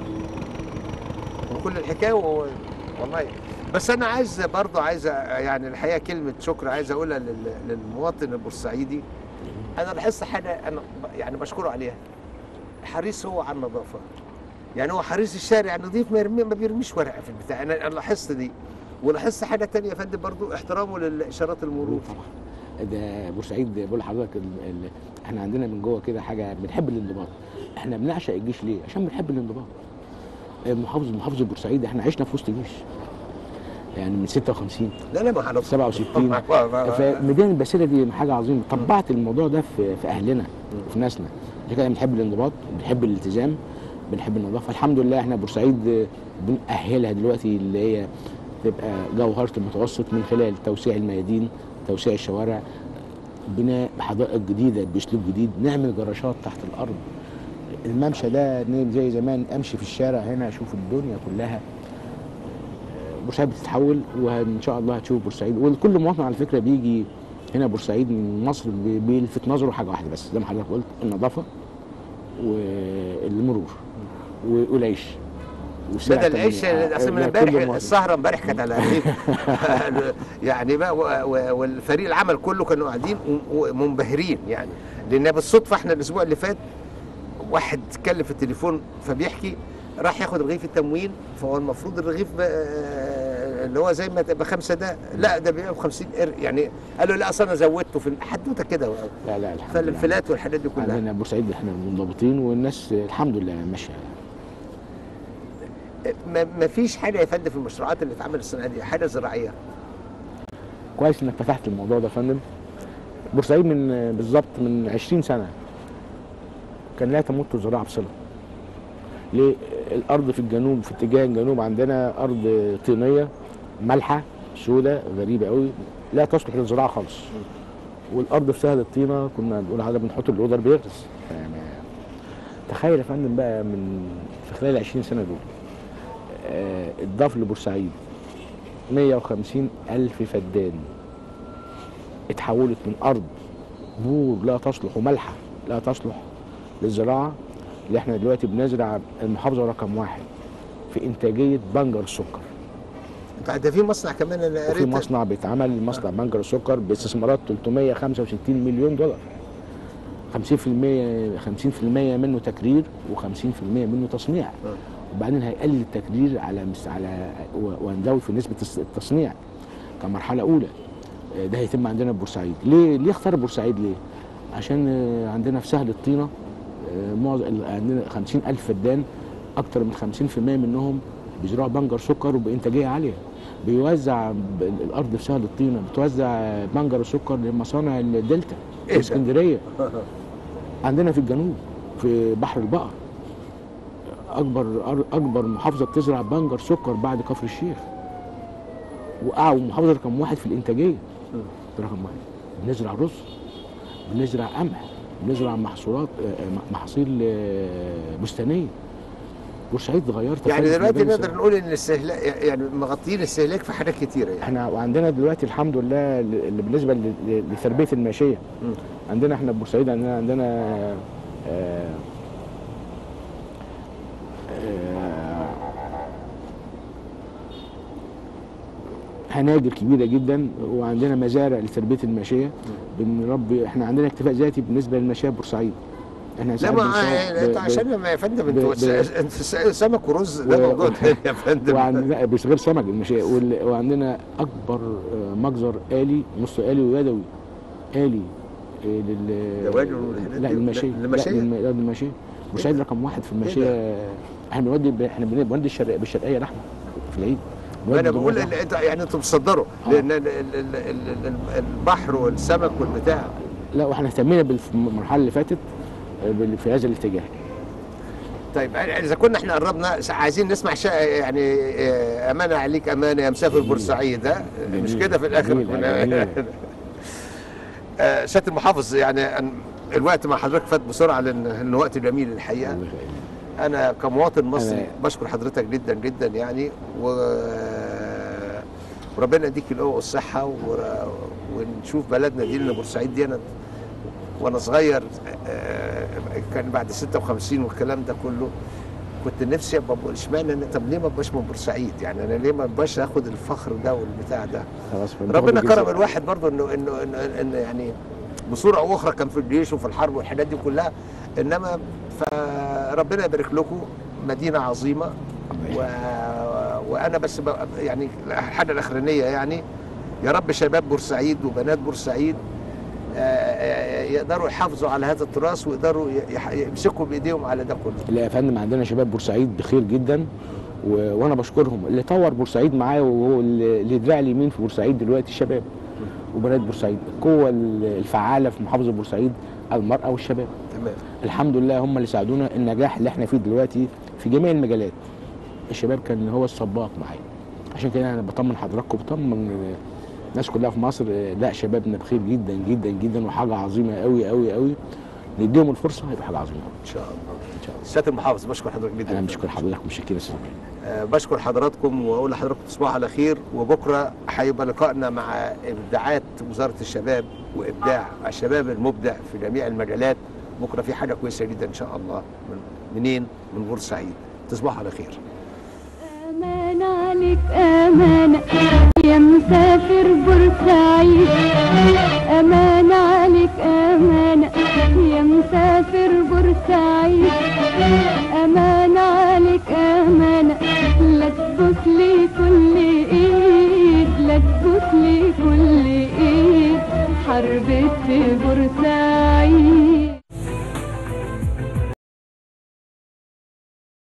وكل الحكايه و... والله بس انا عايز برضه عايز أ- يعني الحقيقه كلمه شكر عايز اقولها لل... للمواطن البورسعيدي انا لاحظت حاجه انا ب- يعني بشكره عليها حريص هو على النظافه يعني هو حريص الشارع نظيف ما, يرمي ما بيرميش ورقه في البتاع انا انا لاحظت دي ولاحظت حاجه تانية يا فندم برضه احترامه للاشارات المرور طبعا ده بورسعيد بقول لحضرتك ال- ال- احنا عندنا من جوه كده حاجه بنحب الانضباط احنا بنعشق الجيش ليه عشان بنحب الانضباط محافظ محافظ بورسعيد احنا عشنا في وسط جيش يعني من 56 لا لا ما هنوصل 67 فميدان الباسيله دي حاجه عظيمه طبعت الموضوع ده في, في اهلنا وفي ناسنا عشان كده بنحب الانضباط بنحب الالتزام بنحب النظافه الحمد لله احنا بورسعيد بنأهلها دلوقتي اللي هي تبقى جوهره المتوسط من خلال توسيع الميادين توسيع الشوارع بناء حدائق جديده باسلوب جديد نعمل جراشات تحت الارض الممشى ده نيل زي زمان امشي في الشارع هنا اشوف الدنيا كلها بورسعيد بتتحول وان شاء الله هتشوف بورسعيد وكل مواطن على فكره بيجي هنا بورسعيد من مصر بي- بيلفت نظره حاجه واحده بس زي ما حضرتك قلت النظافه والمرور و- والعيش والسلع بدل العيش التموينية. اصل من آه، كل امبارح مواطن. السهره امبارح كانت على الريف يعني بقى و- و- والفريق العمل كله كانوا قاعدين و- ومنبهرين يعني لان بالصدفه احنا الاسبوع اللي فات واحد اتكلم في التليفون فبيحكي راح ياخد رغيف التموين فهو المفروض الرغيف ب- آه، اللي هو زي ما تبقى خمسه ده لا ده بيبقى ب 50 قر يعني قال له لا اصل انا زودته في حدوته كده لا لا الحمد لله فالانفلات والحاجات دي كلها عندنا بورسعيد احنا منضبطين والناس الحمد لله ماشيه ما ما فيش حاجه يا فندم في المشروعات اللي اتعملت السنه دي حاجه زراعيه كويس انك فتحت الموضوع ده يا فندم بورسعيد من بالظبط من 20 سنه كان لا تمت الزراعه بصله ليه الارض في الجنوب في اتجاه الجنوب عندنا ارض طينيه مالحه سودة غريبه قوي لا تصلح للزراعه خالص والارض في سهل الطينه كنا نقول عليها بنحط القدر بيغرس يعني تخيل يا فندم بقى من في خلال 20 سنه دول آه، اتضاف لبورسعيد 150 ألف فدان اتحولت من أرض بور لا تصلح وملحة لا تصلح للزراعة اللي احنا دلوقتي بنزرع المحافظة رقم واحد في إنتاجية بنجر السكر انت ده في مصنع كمان انا وفي قريت مصنع بيتعمل مصنع بنجر السكر باستثمارات 365 مليون دولار 50% 50% منه تكرير و50% منه تصنيع وبعدين هيقلل التكرير على مس على و- وهنزود في نسبه الس- التصنيع كمرحله اولى آه، ده هيتم عندنا في بورسعيد ليه ليه اختار بورسعيد ليه عشان آه، عندنا في سهل الطينه آه، معظم ال- عندنا 50 الف فدان اكتر من 50% منهم بيزرعوا بنجر سكر وبانتاجيه عاليه بيوزع ب- الارض في سهل الطينه بتوزع بنجر السكر لمصانع الدلتا إيه في ده؟ اسكندريه عندنا في الجنوب في بحر البقر اكبر اكبر محافظه بتزرع بنجر سكر بعد كفر الشيخ واعلى محافظه رقم واحد في الانتاجيه ده رقم واحد بنزرع رز بنزرع قمح بنزرع محصولات آه، آه، محاصيل آه، بستانيه بورسعيد غيرت يعني خالص دلوقتي ما بين نقدر نقول ان الاستهلاك يعني مغطيين الاستهلاك في حاجات كتيره يعني احنا وعندنا دلوقتي الحمد لله ل- اللي بالنسبه ل- ل- لتربيه الماشيه مم. عندنا احنا في بورسعيد عندنا عندنا آه، آه، هناجر كبيره جدا وعندنا مزارع لتربيه الماشيه بنربي احنا عندنا اكتفاء ذاتي بالنسبه للماشيه بورسعيد احنا لا ساعات ما بنسوق ب- انت ب- عشان ما يا فندم ب- انتوا ب- س- انت س- سمك ورز ده و- موضوع تاني يا فندم وعندنا بس غير سمك المشي وال- وعندنا اكبر آه، مجزر آلي نص آلي ويدوي آلي آه، لل دواجن والحاجات لا دي؟ للماشية للماشية؟ لا للم- لا للماشية بورسعيد رقم واحد في الماشية احنا بنودي ب- احنا بنودي الشرق بالشرقية لحمة في العيد ما انا بنودي بقول دمياط ال- انت يعني انتوا بتصدروا آه. لان ال- ال- ال- ال- ال- البحر والسمك والبتاع لحمة. لا واحنا اهتمينا بالمرحلة اللي فاتت آه، بال- في هذا الاتجاه طيب يعني اذا كنا احنا قربنا س- عايزين نسمع شا يعني آه، امانه عليك امانه يا مسافر جميل. بورسعيد ها مش جميل. كده في الاخر جميل. جميل. آه، سياده المحافظ يعني أن- الوقت مع حضرتك فات بسرعه لان إن وقت جميل الحقيقه الله يخليك. انا كمواطن مصري أنا- بشكر حضرتك جدا جدا يعني و وربنا يديك القوه والصحه و... ونشوف بلدنا دي لان بورسعيد دي انا وانا صغير آه، كان بعد 56 والكلام ده كله كنت نفسي ابقى بقول اشمعنى أنا- طب ليه ما ابقاش من بورسعيد يعني انا ليه ما ابقاش اخد الفخر ده والبتاع ده خلاص فهمت. ربنا باخد كرم الجزء. الواحد برضه انه انه انه انه يعني بصوره او اخرى كان في الجيش وفي الحرب والحاجات دي كلها انما فربنا يبارك لكم مدينه عظيمه و... وانا بس ب... يعني الحاجه الاخرانيه يعني يا رب شباب بورسعيد وبنات بورسعيد آه، آه، يقدروا يحافظوا على هذا التراث ويقدروا يح- يمسكوا بايديهم على ده كله لا يا فندم عندنا شباب بورسعيد بخير جدا و... وانا بشكرهم اللي طور بورسعيد معايا وهو اللي اللي دراع اليمين في بورسعيد دلوقتي الشباب وبنات بورسعيد القوه الفعاله في محافظه بورسعيد المراه والشباب تمام الحمد لله هم اللي ساعدونا النجاح اللي احنا فيه دلوقتي في جميع المجالات الشباب كان هو السباق معايا عشان كده انا بطمن حضراتكم بطمن الناس كلها في مصر لا شبابنا بخير جدا جدا جدا وحاجه عظيمه قوي قوي قوي نديهم الفرصه هيبقى حاجه عظيمه ان شاء الله ان شاء الله سياده المحافظ بشكر حضرتك جدا انا بشكر حضرتك ومشكور يا سيدي آه، بشكر حضراتكم واقول لحضراتكم تصبحوا على خير وبكره هيبقى لقائنا مع ابداعات وزاره الشباب وابداع الشباب المبدع في جميع المجالات بكره في حاجه كويسه جدا ان شاء الله من منين؟ من بورسعيد تصبحوا على خير أمان عليك أمانة يا مسافر بورسعيد أمان عليك أمانة يا مسافر بورسعيد لكل ايد حربة بورسعيد